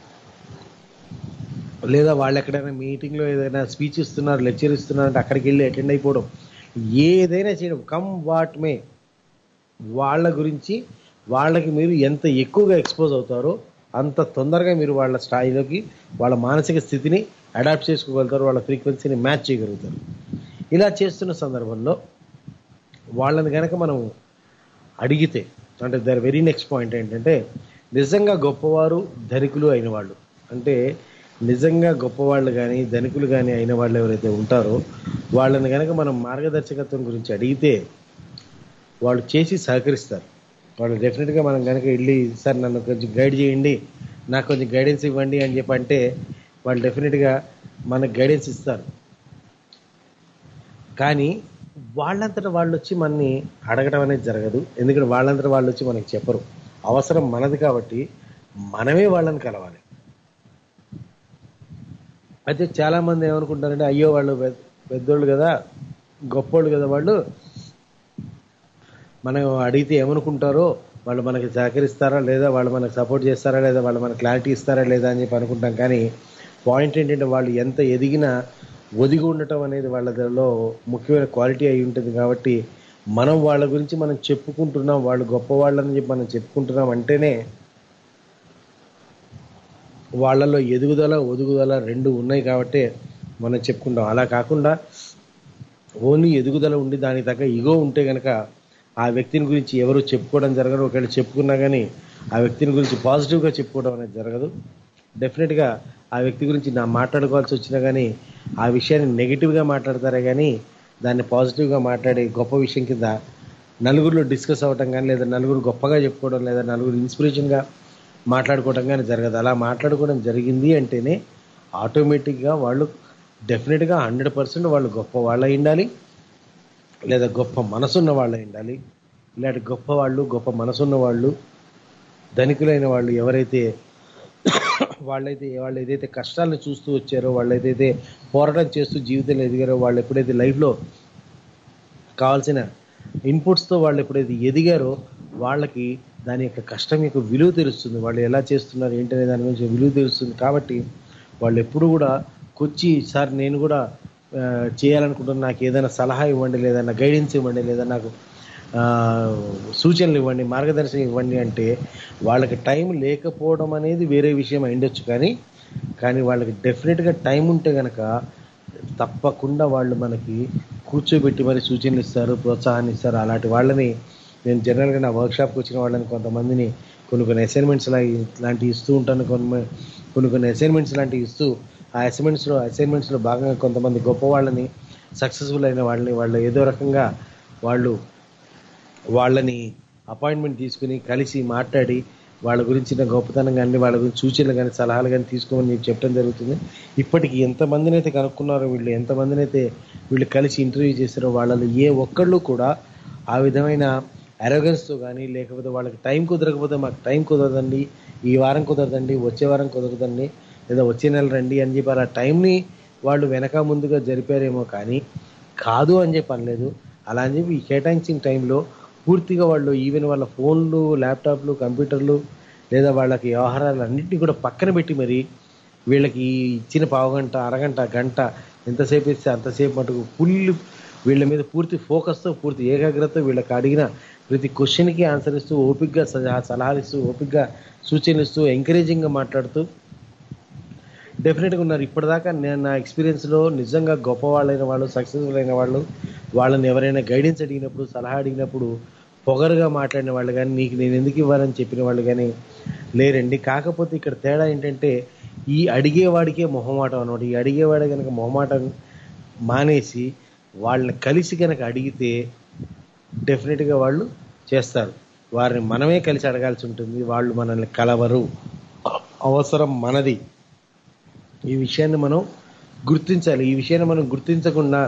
లేదా వాళ్ళు ఎక్కడైనా మీటింగ్లో ఏదైనా స్పీచ్ ఇస్తున్నారు లెక్చర్ ఇస్తున్నారు అంటే అక్కడికి వెళ్ళి అటెండ్ అయిపోవడం ఏదైనా చేయడం కమ్ వాట్ మే వాళ్ళ గురించి వాళ్ళకి మీరు ఎంత ఎక్కువగా ఎక్స్పోజ్ అవుతారో అంత తొందరగా మీరు వాళ్ళ స్థాయిలోకి వాళ్ళ మానసిక స్థితిని అడాప్ట్ చేసుకోగలుగుతారు వాళ్ళ ఫ్రీక్వెన్సీని మ్యాచ్ చేయగలుగుతారు ఇలా చేస్తున్న సందర్భంలో వాళ్ళని కనుక మనం అడిగితే అంటే దాని వెరీ నెక్స్ట్ పాయింట్ ఏంటంటే నిజంగా గొప్పవారు ధనికులు అయిన వాళ్ళు అంటే నిజంగా గొప్పవాళ్ళు కానీ ధనికులు కానీ అయిన వాళ్ళు ఎవరైతే ఉంటారో వాళ్ళని కనుక మనం మార్గదర్శకత్వం గురించి అడిగితే వాళ్ళు చేసి సహకరిస్తారు వాళ్ళు డెఫినెట్గా మనం కనుక వెళ్ళి సార్ నన్ను కొంచెం గైడ్ చేయండి నాకు కొంచెం గైడెన్స్ ఇవ్వండి అని చెప్పి అంటే వాళ్ళు డెఫినెట్గా మనకు గైడెన్స్ ఇస్తారు కానీ వాళ్ళంతటా వాళ్ళు వచ్చి మనని అడగడం అనేది జరగదు ఎందుకంటే వాళ్ళంతటా వాళ్ళు వచ్చి మనకి చెప్పరు అవసరం మనది కాబట్టి మనమే వాళ్ళని కలవాలి అయితే చాలా మంది ఏమనుకుంటారంటే అయ్యో వాళ్ళు పెద్ద- పెద్దోళ్ళు కదా గొప్పోళ్ళు కదా వాళ్ళు మనం అడిగితే ఏమనుకుంటారో వాళ్ళు మనకి సహకరిస్తారా లేదా వాళ్ళు మనకు సపోర్ట్ చేస్తారా లేదా వాళ్ళు మనకు క్లారిటీ ఇస్తారా లేదా అని చెప్పి అనుకుంటాం కానీ పాయింట్ ఏంటంటే వాళ్ళు ఎంత ఎదిగినా ఒదిగి ఉండటం అనేది వాళ్ళలో ముఖ్యమైన క్వాలిటీ అయి ఉంటుంది కాబట్టి మనం వాళ్ళ గురించి మనం చెప్పుకుంటున్నాం వాళ్ళు గొప్పవాళ్ళని చెప్పి మనం చెప్పుకుంటున్నాం అంటేనే వాళ్ళలో ఎదుగుదల ఒదుగుదల రెండు ఉన్నాయి కాబట్టి మనం చెప్పుకుంటాం అలా కాకుండా ఓన్లీ ఎదుగుదల ఉండి దానికి తగ్గ ఇగో ఉంటే కనుక ఆ వ్యక్తిని గురించి ఎవరు చెప్పుకోవడం జరగదు ఒకవేళ చెప్పుకున్నా కానీ ఆ వ్యక్తిని గురించి పాజిటివ్గా చెప్పుకోవడం అనేది జరగదు డెఫినెట్గా ఆ వ్యక్తి గురించి నా మాట్లాడుకోవాల్సి వచ్చినా కానీ ఆ విషయాన్ని నెగిటివ్గా మాట్లాడతారే కానీ దాన్ని పాజిటివ్గా మాట్లాడే గొప్ప విషయం కింద నలుగురిలో డిస్కస్ అవ్వటం కానీ లేదా నలుగురు గొప్పగా చెప్పుకోవడం లేదా నలుగురు ఇన్స్పిరేషన్గా మాట్లాడుకోవడం కానీ జరగదు అలా మాట్లాడుకోవడం జరిగింది అంటేనే ఆటోమేటిక్గా వాళ్ళు డెఫినెట్గా హండ్రెడ్ పర్సెంట్ వాళ్ళు గొప్ప వాళ్ళు అయి ఉండాలి లేదా గొప్ప మనసున్న వాళ్ళు అయి ఉండాలి ఇలాంటి గొప్ప వాళ్ళు గొప్ప మనసున్న వాళ్ళు ధనికులైన వాళ్ళు ఎవరైతే వాళ్ళైతే వాళ్ళు ఏదైతే కష్టాలను చూస్తూ వచ్చారో వాళ్ళు ఏదైతే పోరాటం చేస్తూ జీవితంలో ఎదిగారో వాళ్ళు ఎప్పుడైతే లైఫ్లో కావాల్సిన ఇన్పుట్స్తో వాళ్ళు ఎప్పుడైతే ఎదిగారో వాళ్ళకి దాని యొక్క కష్టం యొక్క విలువ తెలుస్తుంది వాళ్ళు ఎలా చేస్తున్నారు ఏంటనే దాని గురించి విలువ తెలుస్తుంది కాబట్టి వాళ్ళు ఎప్పుడు కూడా కొచ్చి సార్ నేను కూడా ఆ, చేయాలనుకుంటున్నాను నాకు ఏదైనా సలహా ఇవ్వండి లేదా నా గైడెన్స్ ఇవ్వండి లేదా నాకు ఆ, సూచనలు ఇవ్వండి మార్గదర్శనం ఇవ్వండి అంటే వాళ్ళకి టైం లేకపోవడం అనేది వేరే విషయం అయిండొచ్చు కానీ కానీ వాళ్ళకి డెఫినెట్గా టైం ఉంటే కనుక తప్పకుండా వాళ్ళు మనకి కూర్చోబెట్టి మరి సూచనలు ఇస్తారు ప్రోత్సాహాన్ని ఇస్తారు అలాంటి వాళ్ళని నేను జనరల్గా నా వర్క్షాప్కి వచ్చిన వాళ్ళని కొంతమందిని కొన్ని కొన్ని అసైన్మెంట్స్ లాంటివి ఇస్తూ ఉంటాను కొన్ని కొన్ని కొన్ని అసైన్మెంట్స్ లాంటివి ఇస్తూ ఆ అసైన్మెంట్స్లో అసైన్మెంట్స్లో భాగంగా కొంతమంది గొప్ప వాళ్ళని సక్సెస్ఫుల్ అయిన వాళ్ళని వాళ్ళు ఏదో రకంగా వాళ్ళు వాళ్ళని అపాయింట్మెంట్ తీసుకుని కలిసి మాట్లాడి వాళ్ళ గురించిన గొప్పతనం కానీ వాళ్ళ గురించి సూచనలు కానీ సలహాలు కానీ తీసుకోమని నేను చెప్పడం జరుగుతుంది ఇప్పటికి ఎంతమందిని అయితే కనుక్కున్నారో వీళ్ళు ఎంతమందిని అయితే వీళ్ళు కలిసి ఇంటర్వ్యూ చేశారో వాళ్ళలో ఏ ఒక్కళ్ళు కూడా ఆ విధమైన అరోగెన్స్తో కానీ లేకపోతే వాళ్ళకి టైం కుదరకపోతే మాకు టైం కుదరదండి ఈ వారం కుదరదండి వచ్చే వారం కుదరదండి లేదా వచ్చే నెల రండి అని చెప్పి అలా టైంని వాళ్ళు వెనక ముందుగా జరిపారేమో కానీ కాదు అని చెప్పి అనలేదు అలా అని చెప్పి ఈ కేటాయించిన టైంలో పూర్తిగా వాళ్ళు ఈవెన్ వాళ్ళ ఫోన్లు ల్యాప్టాప్లు కంప్యూటర్లు లేదా వాళ్ళకి వ్యవహారాలు అన్నింటినీ కూడా పక్కన పెట్టి మరి వీళ్ళకి ఈ ఇచ్చిన పావుగంట అరగంట గంట ఎంతసేపు ఇస్తే అంతసేపు మటుకు ఫుల్ వీళ్ళ మీద పూర్తి ఫోకస్తో పూర్తి ఏకాగ్రత వీళ్ళకి అడిగిన ప్రతి క్వశ్చన్కి ఆన్సర్ ఇస్తూ ఓపిక్గా సలహా- సలహాలు ఇస్తూ ఓపిక్గా సూచనలు ఇస్తూ ఎంకరేజింగ్గా మాట్లాడుతూ డెఫినెట్గా ఉన్నారు ఇప్పటిదాకా నేను నా ఎక్స్పీరియన్స్లో నిజంగా గొప్ప వాళ్ళైన వాళ్ళు సక్సెస్ఫుల్ అయిన వాళ్ళు వాళ్ళని ఎవరైనా గైడెన్స్ అడిగినప్పుడు సలహా అడిగినప్పుడు పొగరుగా మాట్లాడిన వాళ్ళు కానీ నీకు నేను ఎందుకు ఇవ్వాలని చెప్పిన వాళ్ళు కానీ లేరండి కాకపోతే ఇక్కడ తేడా ఏంటంటే ఈ అడిగేవాడికే మొహమాటం అనమాట ఈ అడిగేవాడే కనుక మొహమాటం మానేసి వాళ్ళని కలిసి కనుక అడిగితే డెఫినెట్గా వాళ్ళు చేస్తారు వారిని మనమే కలిసి అడగాల్సి ఉంటుంది వాళ్ళు మనల్ని కలవరు అవసరం మనది ఈ విషయాన్ని మనం గుర్తించాలి ఈ విషయాన్ని మనం గుర్తించకుండా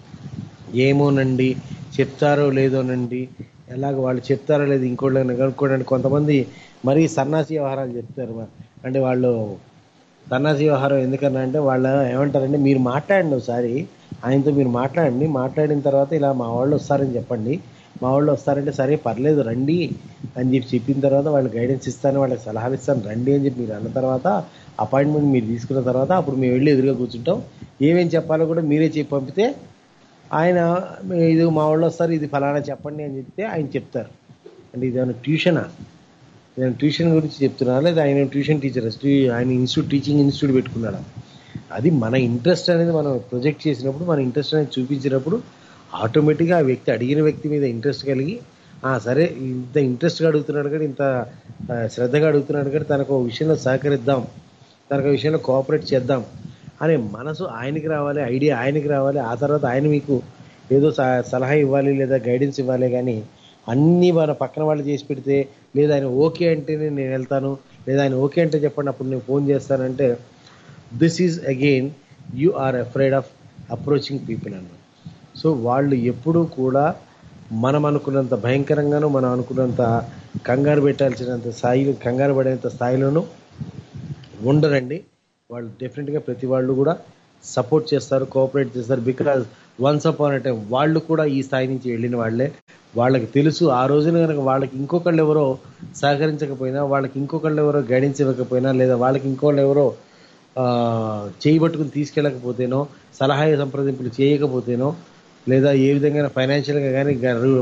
ఏమోనండి చెప్తారో లేదోనండి ఎలాగ వాళ్ళు చెప్తారో లేదు ఇంకోళ్ళని కనుక్కోవడానికి కొంతమంది మరీ సన్నాసి వ్యవహారాలు చెప్తారు మ- అంటే వాళ్ళు సన్నాసి వ్యవహారం ఎందుకన్నా అంటే వాళ్ళు ఏమంటారంటే మీరు మాట్లాడండి ఒకసారి ఆయనతో మీరు మాట్లాడండి మాట్లాడిన తర్వాత ఇలా మా వాళ్ళు వస్తారని చెప్పండి మా వాళ్ళు వస్తారంటే సరే పర్లేదు రండి అని చెప్పి చెప్పిన తర్వాత వాళ్ళు గైడెన్స్ ఇస్తాను వాళ్ళకి సలహాలు ఇస్తాను రండి అని చెప్పి మీరు అన్న తర్వాత అపాయింట్మెంట్ మీరు తీసుకున్న తర్వాత అప్పుడు మేము వెళ్ళి ఎదురుగా కూర్చుంటాం ఏమేం చెప్పాలో కూడా మీరే చెప్పి పంపితే ఆయన "మీ- ఇది మా వాళ్ళు వస్తారు ఇది ఫలానా చెప్పండి అని చెప్తే ఆయన చెప్తారు అంటే ఇది ఏమైనా ట్యూషనా నేను ట్యూషన్ గురించి చెప్తున్నా లేదా ఆయన ట్యూషన్ టీచర్ ఆయన ఇన్స్టిట్యూట్ టీచింగ్ ఇన్స్టిట్యూట్ పెట్టుకున్నాడా అది మన ఇంట్రెస్ట్ అనేది మనం ప్రొజెక్ట్ చేసినప్పుడు మన ఇంట్రెస్ట్ అనేది చూపించినప్పుడు ఆటోమేటిక్గా ఆ వ్యక్తి అడిగిన వ్యక్తి మీద ఇంట్రెస్ట్ కలిగి "ఆ, సరే ఇంత ఇంట్రెస్ట్గా అడుగుతున్నాడు కానీ ఇంత ఆ, శ్రద్ధగా అడుగుతున్నాడు కానీ తనకు ఒక విషయంలో సహకరిద్దాం తనకు ఒక విషయంలో కోఆపరేట్ చేద్దాం అనే మనసు ఆయనకి రావాలి ఐడియా ఆయనకి రావాలి ఆ తర్వాత ఆయన మీకు ఏదో స- సలహా ఇవ్వాలి లేదా గైడెన్స్ ఇవ్వాలి కానీ అన్నీ మన పక్కన వాళ్ళు చేసి పెడితే లేదా ఆయన ఓకే అంటేనే నేను వెళ్తాను లేదా ఆయన ఓకే అంటే చెప్పండి అప్పుడు నేను ఫోన్ చేస్తానంటే this is again you are afraid of approaching people అన్నమాట సో వాళ్ళు ఎప్పుడూ కూడా మనం అనుకున్నంత భయంకరంగానూ మనం అనుకున్నంత కంగారు పెట్టాల్సినంత స్థాయిలో కంగారు పడేంత స్థాయిలోనూ ఉండరండి వాళ్ళు డెఫినెట్గా ప్రతి వాళ్ళు కూడా సపోర్ట్ చేస్తారు కోఆపరేట్ చేస్తారు బికాజ్ వన్స్ అపాన్ టైం వాళ్ళు కూడా ఈ స్థాయి నుంచి వెళ్ళిన వాళ్ళే వాళ్ళకి తెలుసు ఆ రోజున కనుక వాళ్ళకి ఇంకొకళ్ళు ఎవరో సహకరించకపోయినా వాళ్ళకి ఇంకొకళ్ళు ఎవరో గైడెన్స్ ఇవ్వకపోయినా లేదా వాళ్ళకి ఇంకోళ్ళు ఎవరో ఆ, చేయి పట్టుకుని తీసుకెళ్ళకపోతేనో సలహా సంప్రదింపులు చేయకపోతేనో లేదా ఏ విధంగా ఫైనాన్షియల్గా కానీ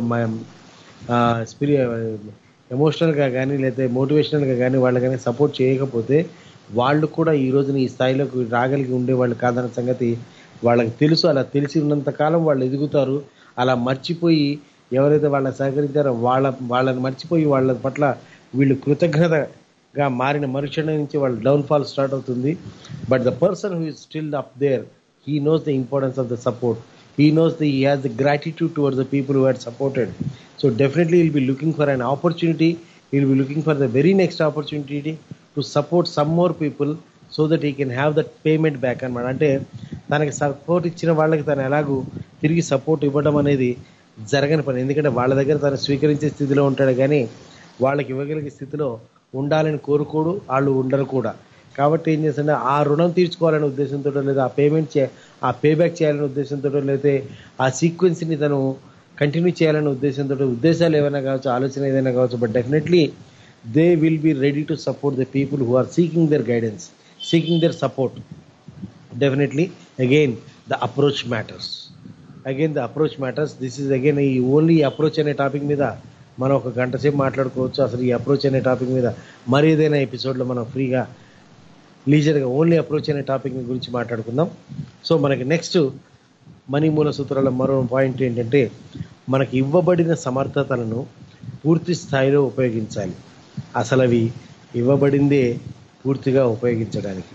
స్పిరి ఎమోషనల్గా కానీ లేదా మోటివేషనల్గా కానీ వాళ్ళు కానీ సపోర్ట్ చేయకపోతే వాళ్ళు కూడా ఈ రోజున ఈ స్థాయిలోకి రాగలిగి ఉండేవాళ్ళు కాదన్న సంగతి వాళ్ళకి తెలుసు అలా తెలిసి ఉన్నంత కాలం వాళ్ళు ఎదుగుతారు అలా మర్చిపోయి ఎవరైతే వాళ్ళని సహకరించారో వాళ్ళ వాళ్ళని మర్చిపోయి వాళ్ళ పట్ల వీళ్ళు కృతజ్ఞతగా మారిన మరుక్షణం నుంచి వాళ్ళ డౌన్ఫాల్ స్టార్ట్ అవుతుంది but the person who is still up there he knows the importance of the support he knows that he has the gratitude towards the people who had supported. So definitely he'll be looking for an opportunity. He'll be looking for the very next opportunity to support some more people so that he can have that payment back అనమాట అంటే తనకి support ఇచ్చిన వాళ్ళకి తను ఎలాగూ తిరిగి support ఇవ్వడం అనేది జరగని పని ఎందుకంటే వాళ్ళ దగ్గర తను స్వీకరించే స్థితిలో ఉంటాడు కానీ వాళ్ళకి ఇవ్వగలిగే స్థితిలో ఉండాలని కోరుకోడు వాళ్ళు ఉండరు కూడా కాబట్టి ఏం చేస్తుంటే ఆ రుణం తీర్చుకోవాలనే ఉద్దేశంతో లేదా ఆ పేమెంట్ చే ఆ పేబ్యాక్ చేయాలనే ఉద్దేశంతో లేకపోతే ఆ సీక్వెన్స్ని తను కంటిన్యూ చేయాలనే ఉద్దేశంతో ఉద్దేశాలు ఏమైనా కావచ్చు ఆలోచన ఏదైనా కావచ్చు but definitely they will be ready to support the people who are seeking their guidance seeking their support definitely again the approach matters again the approach matters this is again ఈ only approach అనే topic మీద మనం ఒక గంట సేపు మాట్లాడుకోవచ్చు అసలు ఈ అప్రోచ్ అనే టాపిక్ మీద మరి ఏదైనా ఎపిసోడ్లో మనం ఫ్రీగా లీజర్గా ఓన్లీ అప్రోచ్ అనే టాపిక్ గురించి మాట్లాడుకుందాం సో మనకి నెక్స్ట్ మనీ మూల సూత్రాల మరో పాయింట్ ఏంటంటే మనకి ఇవ్వబడిన సమర్థతలను పూర్తి స్థాయిలో ఉపయోగించాలి అసలు అవి ఇవ్వబడిందే పూర్తిగా ఉపయోగించడానికి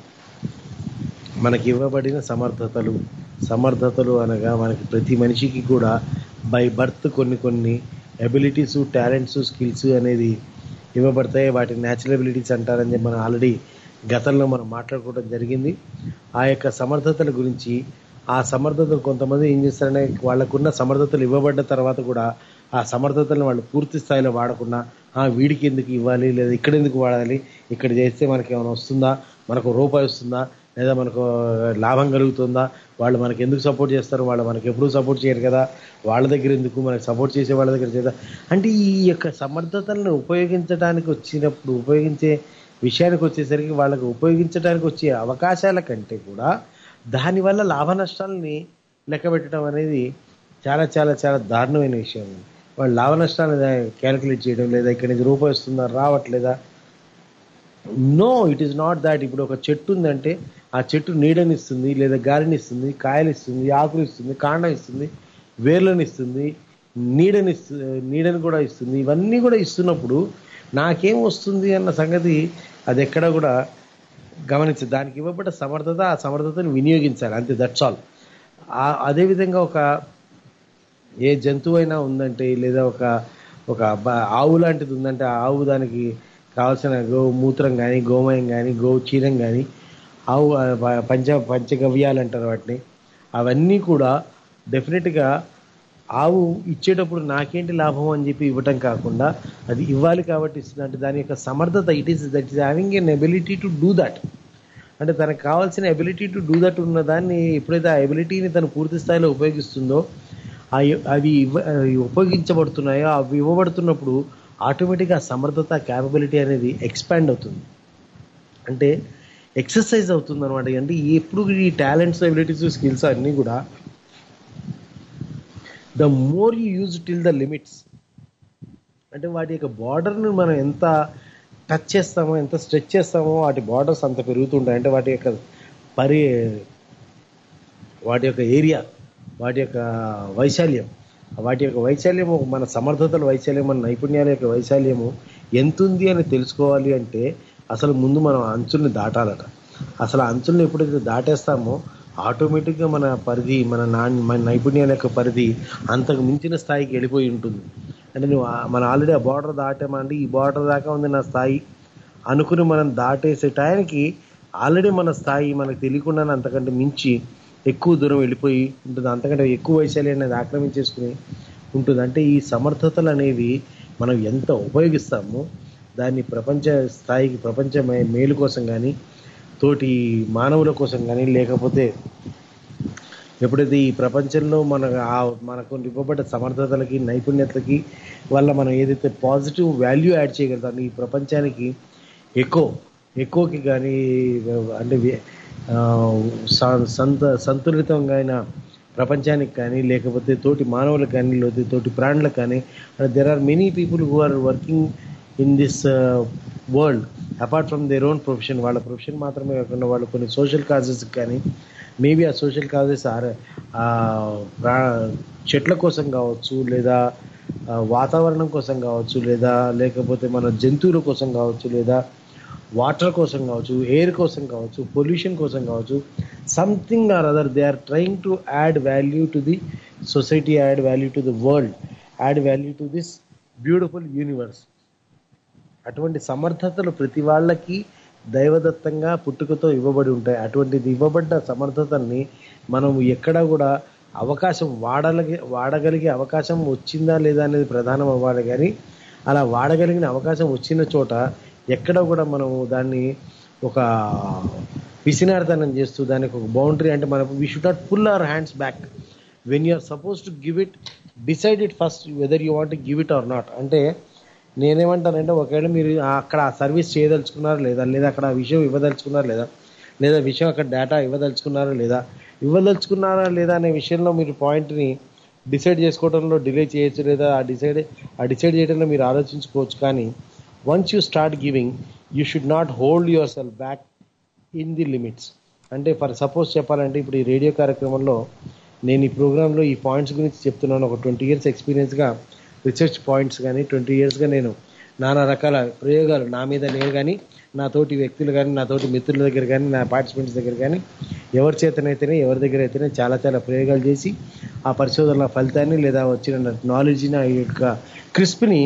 మనకి ఇవ్వబడిన సమర్థతలు సమర్థతలు అనగా మనకి ప్రతి మనిషికి కూడా బై బర్త్ కొన్ని కొన్ని ఎబిలిటీస్ టాలెంట్స్ స్కిల్స్ అనేది ఇవ్వబడతాయి వాటిని న్యాచురల్ ఎబిలిటీస్ అంటారని చెప్పి మనం ఆల్రెడీ గతంలో మనం మాట్లాడుకోవడం జరిగింది ఆ యొక్క సమర్థతల గురించి ఆ సమర్థతలు కొంతమంది ఏం చేస్తారంటే వాళ్ళకున్న సమర్థతలు ఇవ్వబడ్డ తర్వాత కూడా ఆ సమర్థతలను వాళ్ళు పూర్తి స్థాయిలో వాడకుండా "ఆ, వీడికి ఎందుకు ఇవ్వాలి లేదా ఇక్కడ ఎందుకు వాడాలి ఇక్కడ చేస్తే మనకి ఏమైనా వస్తుందా మనకు రూపాయి వస్తుందా లేదా మనకు లాభం కలుగుతుందా వాళ్ళు మనకి ఎందుకు సపోర్ట్ చేస్తారు వాళ్ళు మనకి ఎప్పుడూ సపోర్ట్ చేయరు కదా వాళ్ళ దగ్గర ఎందుకు మనకి సపోర్ట్ చేసే వాళ్ళ దగ్గర చేద్దా అంటే ఈ యొక్క సమర్థతలను ఉపయోగించడానికి వచ్చినప్పుడు ఉపయోగించే విషయానికి వచ్చేసరికి వాళ్ళకి ఉపయోగించడానికి వచ్చే అవకాశాల కంటే కూడా దానివల్ల లాభ నష్టాలని లెక్క పెట్టడం అనేది చాలా చాలా చాలా దారుణమైన విషయం వాళ్ళు లాభ నష్టాలను క్యాలిక్యులేట్ చేయడం లేదా ఇక్కడ నుంచి రూపాయి వస్తుందా రావట్లేదా no it is not that ఇప్పుడు ఒక చెట్టు ఉందంటే ఆ చెట్టు నీడని ఇస్తుంది లేదా గాలిని ఇస్తుంది కాయలు ఇస్తుంది ఆకులు ఇస్తుంది కాండం ఇస్తుంది వేర్లను ఇస్తుంది నీడని ఇస్తు నీడని కూడా ఇస్తుంది ఇవన్నీ కూడా ఇస్తున్నప్పుడు నాకేం వస్తుంది అన్న సంగతి అది ఎక్కడ కూడా గమనించదు దానికి ఇవ్వబడ్డ సమర్థత ఆ సమర్థతను వినియోగించాలి అంతే దట్స్ ఆల్ అదేవిధంగా ఒక ఏ జంతువు అయినా ఉందంటే లేదా ఒక ఒక బ- ఆవు లాంటిది ఉందంటే ఆ ఆవు దానికి కావాల్సిన గో మూత్రం కానీ గోమయం కానీ గో క్షీరం కానీ ఆవు ఆ, ప- పంచ పంచగవ్యాలు అంటారు వాటిని అవన్నీ కూడా డెఫినెట్గా ఆవు ఇచ్చేటప్పుడు నాకేంటి లాభం అని చెప్పి ఇవ్వటం కాకుండా అది ఇవ్వాలి కాబట్టి ఇస్తుంది అంటే దాని యొక్క సమర్థత it is that is having an ability to do that అంటే తనకు కావాల్సిన ఎబిలిటీ టు డూ దట్ ఉన్న దాన్ని ఎప్పుడైతే ఆ ఎబిలిటీని తను పూర్తి స్థాయిలో ఉపయోగిస్తుందో ఆ యొ- అవి ఇవ్వ అవి ఉపయోగించబడుతున్నాయో అవి ఇవ్వబడుతున్నప్పుడు ఆటోమేటిక్గా సమర్థత క్యాపబిలిటీ అనేది ఎక్స్పాండ్ అవుతుంది అంటే ఎక్సర్సైజ్ అవుతుంది అనమాట అంటే ఎప్పుడు ఈ టాలెంట్స్ ఎబిలిటీస్ స్కిల్స్ అన్నీ కూడా the more you use till the limits అంటే వాటి యొక్క బార్డర్ని మనం ఎంత టచ్ చేస్తామో ఎంత స్ట్రెచ్ చేస్తామో వాటి బార్డర్స్ అంత పెరుగుతుంటాయి అంటే వాటి యొక్క పరి వాటి యొక్క ఏరియా వాటి యొక్క వైశాల్యం వాటి యొక్క వైశాల్యము మన సమర్థతల వైశాల్యం మన నైపుణ్యాల యొక్క వైశాల్యము ఎంతుంది అని తెలుసుకోవాలి అంటే అసలు ముందు మనం అంచుల్ని దాటాలట అసలు ఆ అంచుల్ని ఎప్పుడైతే దాటేస్తామో ఆటోమేటిక్గా మన పరిధి మన నాణ్య మన నైపుణ్యాల యొక్క పరిధి అంతకు మించిన స్థాయికి వెళ్ళిపోయి ఉంటుంది అంటే నువ్వు ఆ- మనం ఆల్రెడీ ఆ బార్డర్ దాటామంటే ఈ బార్డర్ దాకా ఉంది నా స్థాయి అనుకుని మనం దాటేసే టయానికి ఆల్రెడీ మన స్థాయి మనకు తెలియకుండానే అంతకంటే మించి ఎక్కువ దూరం వెళ్ళిపోయి ఉంటుంది అంతకంటే ఎక్కువ వైశాల్యం అనేది ఆక్రమించేసుకుని ఉంటుంది అంటే ఈ సమర్థతలు అనేవి మనం ఎంత ఉపయోగిస్తామో దాన్ని ప్రపంచ స్థాయికి ప్రపంచ మే- మేలు కోసం కానీ తోటి మానవుల కోసం కానీ లేకపోతే ఎప్పుడైతే ఈ ప్రపంచంలో మన ఆ- మనకు ఇవ్వబడ్డ సమర్థతలకి నైపుణ్యతలకి వల్ల మనం ఏదైతే పాజిటివ్ వాల్యూ యాడ్ చేయగలుగుతాం ఈ ప్రపంచానికి ఎక్కువ ఎక్కువకి కానీ అంటే వి- ఆ, స- సంత సంతులితంగా అయిన ప్రపంచానికి కానీ లేకపోతే తోటి మానవులకు కానీ లేకపోతే తోటి ప్రాణులకు కానీ there are many people who are working in this world apart from their own profession వాళ్ళ ప్రొఫెషన్ మాత్రమే కాకుండా వాళ్ళు కొన్ని సోషల్ కాజెస్ కానీ మేబీ ఆ సోషల్ కాజెస్ ఆర్ చెట్ల కోసం కావచ్చు లేదా ఆ, వాతావరణం కోసం కావచ్చు లేదా లేకపోతే మన జంతువుల కోసం కావచ్చు లేదా వాటర్ కోసం కావచ్చు ఎయిర్ కోసం కావచ్చు పొల్యూషన్ కోసం కావచ్చు something or other they are trying to add value to the society add value to the world add value to this beautiful universe అటువంటి సమర్థతలు ప్రతి వాళ్ళకి దైవదత్తంగా పుట్టుకతో ఇవ్వబడి ఉంటాయి అటువంటిది ఇవ్వబడ్డ సమర్థతల్ని మనం ఎక్కడా కూడా అవకాశం వాడలగి వాడగలిగే అవకాశం వచ్చిందా లేదా అనేది ప్రధానం అవ్వాలి కానీ అలా వాడగలిగిన అవకాశం వచ్చిన చోట ఎక్కడ కూడా మనం దాన్ని ఒక పిసినార్థనం చేస్తూ దానికి ఒక బౌండరీ అంటే మనం we should not pull our hands back when you're suppose to give it decide it first whether you want give it or not అంటే నేనేమంటానంటే ఒకవేళ మీరు అక్కడ ఆ సర్వీస్ చేయదలుచుకున్నారా లేదా లేదా అక్కడ ఆ విషయం ఇవ్వదలుచుకున్నారా లేదా లేదా విషయం అక్కడ డేటా ఇవ్వదలుచుకున్నారా లేదా ఇవ్వదలుచుకున్నారా లేదా అనే విషయంలో మీరు పాయింట్ని డిసైడ్ చేసుకోవడంలో డిలే చేయొచ్చు లేదా ఆ డిసైడ్ ఆ డిసైడ్ చేయడంలో మీరు ఆలోచించుకోవచ్చు కానీ once you start giving you should not hold yourself back in the limits అంటే ఫర్ సపోజ్ చెప్పాలంటే ఇప్పుడు ఈ రేడియో కార్యక్రమంలో నేను ఈ ప్రోగ్రాంలో ఈ పాయింట్స్ గురించి చెప్తున్నాను ఒక ట్వంటీ ఇయర్స్ ఎక్స్పీరియన్స్గా రీసెర్చ్ పాయింట్స్ కానీ ట్వంటీ ఇయర్స్గా నేను నానా రకాల ప్రయోగాలు నా మీద నేను కానీ నా తోటి వ్యక్తులు కానీ నా తోటి మిత్రుల దగ్గర కానీ నా పార్టిసిపెంట్స్ దగ్గర కానీ ఎవరి చేతనైతేనే ఎవరి దగ్గర అయితేనే చాలా చాలా ప్రయోగాలు చేసి ఆ పరిశోధనల ఫలితాన్ని లేదా వచ్చిన నాలెడ్జ్ని ఆ యొక్క క్రిస్ప్ని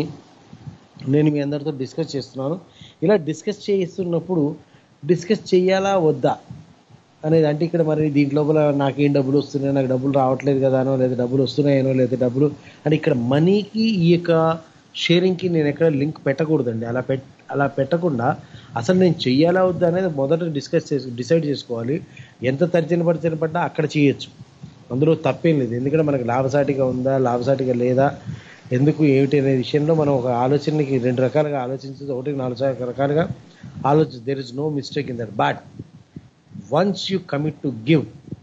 నేను మీ అందరితో డిస్కస్ చేస్తున్నాను ఇలా డిస్కస్ చేస్తున్నప్పుడు డిస్కస్ చేయాలా వద్దా అనేది అంటే ఇక్కడ మరి దీంట్ లోపల నాకేం డబ్బులు వస్తున్నాయి నాకు డబ్బులు రావట్లేదు కదానో లేదా డబ్బులు వస్తున్నాయనో లేదా డబ్బులు అంటే ఇక్కడ మనీకి ఈ యొక్క షేరింగ్కి నేను ఎక్కడ లింక్ పెట్టకూడదండి అలా పెట్ అలా పెట్టకుండా అసలు నేను చెయ్యాలా వద్దా అనేది మొదట డిస్కస్ చేసి డిసైడ్ చేసుకోవాలి ఎంత తర్జన పడిచిన పడ్డా అక్కడ చేయొచ్చు అందులో తప్పేం లేదు ఎందుకంటే మనకి లాభసాటిగా ఉందా లాభసాటిగా లేదా ఎందుకు ఏమిటి అనే విషయంలో మనం ఒక ఆలోచనకి రెండు రకాలుగా ఆలోచించదు ఒకటి నాలుగు రకాలుగా ఆలోచించు there is no mistake in that but once you commit to give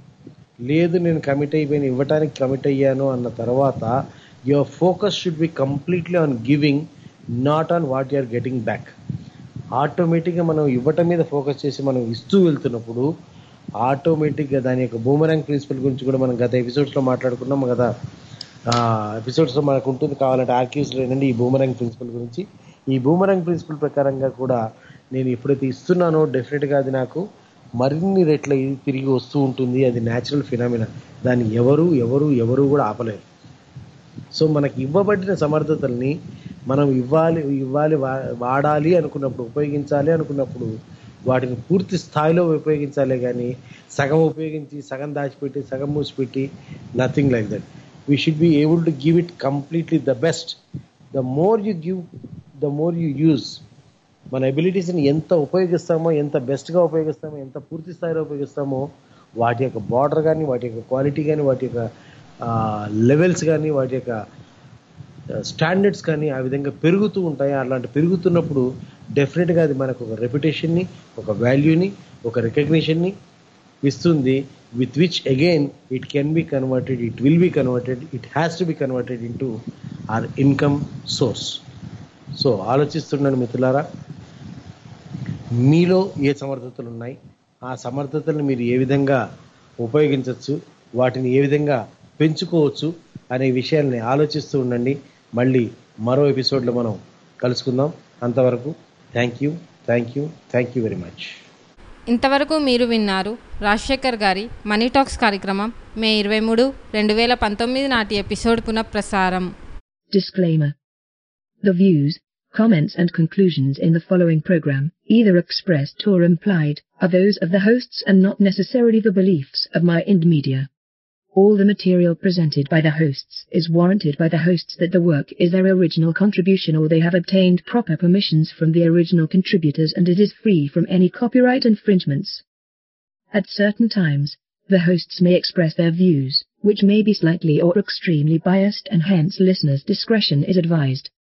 లేదు నేను కమిట్ అయిపోయిన ఇవ్వటానికి కమిట్ అయ్యాను అన్న తర్వాత your focus should be completely on giving not on what you're getting back ఆటోమేటిక్గా మనం ఇవ్వటం మీద ఫోకస్ చేసి మనం ఇస్తూ వెళ్తున్నప్పుడు ఆటోమేటిక్గా దాని యొక్క బూమరాంగ్ ప్రిన్సిపల్ గురించి కూడా మనం గత ఎపిసోడ్స్లో మాట్లాడుకున్నాం కదా ఎపిసోడ్స్లో మనకు ఉంటుంది కావాలంటే ఆర్క్యూస్లో ఏంటంటే ఈ బూమరాంగ్ ప్రిన్సిపల్ గురించి ఈ బూమరాంగ్ ప్రిన్సిపల్ ప్రకారంగా కూడా నేను ఎప్పుడైతే ఇస్తున్నానో డెఫినెట్గా అది నాకు మరిన్ని రెట్ల ఇది తిరిగి వస్తూ ఉంటుంది అది న్యాచురల్ ఫినామినా దాన్ని ఎవరు ఎవరు ఎవరు కూడా ఆపలేరు సో మనకి ఇవ్వబడిన సమర్థతల్ని మనం ఇవ్వాలి ఇవ్వాలి వా- వాడాలి అనుకున్నప్పుడు ఉపయోగించాలి అనుకున్నప్పుడు వాటిని పూర్తి స్థాయిలో ఉపయోగించాలి కానీ సగం ఉపయోగించి సగం దాచిపెట్టి సగం మూసిపెట్టి nothing like that we should be able to give it completely the best the more you give the more you use మన ఎబిలిటీస్ని ఎంత ఉపయోగిస్తామో ఎంత బెస్ట్గా ఉపయోగిస్తామో ఎంత పూర్తి స్థాయిలో ఉపయోగిస్తామో వాటి యొక్క బార్డర్ కానీ వాటి యొక్క క్వాలిటీ కానీ వాటి యొక్క లెవెల్స్ కానీ వాటి యొక్క స్టాండర్డ్స్ కానీ ఆ విధంగా పెరుగుతూ ఉంటాయి అలాంటి పెరుగుతున్నప్పుడు డెఫినెట్గా అది మనకు ఒక రెప్యుటేషన్ని ఒక వాల్యూని ఒక రికగ్నిషన్ని ఇస్తుంది with which again it can be converted it will be converted it has to be converted into or income source so ఆలోచిస్తున్నాను మిత్రులారా మీలో ఏ సమర్థతలు ఉన్నాయి ఆ సమర్థతలను మీరు ఏ విధంగా ఉపయోగించవచ్చు వాటిని ఏ విధంగా పెంచుకోవచ్చు అనే విషయాల్ని ఆలోచిస్తూ ఉండండి మళ్ళీ మరో ఎపిసోడ్లో మనం కలుసుకుందాం అంతవరకు thank you thank you thank you very much ఇంతవరకు మీరు విన్నారు రాజశేఖర్ గారి మనీ టాక్స్ కార్యక్రమం మే ఇరవై మూడు రెండు వేల పంతొమ్మిది నాటి ఎపిసోడ్ పునఃప్రసారం Disclaimer. The views, comments and conclusions in the following program, either expressed or implied, are those of the hosts and not necessarily the beliefs of My Ind Media. All the material presented by the hosts is warranted by the hosts that the work is their original contribution or they have obtained proper permissions from the original contributors and it is free from any copyright infringements. At certain times, the hosts may express their views, which may be slightly or extremely biased and hence listeners' discretion is advised.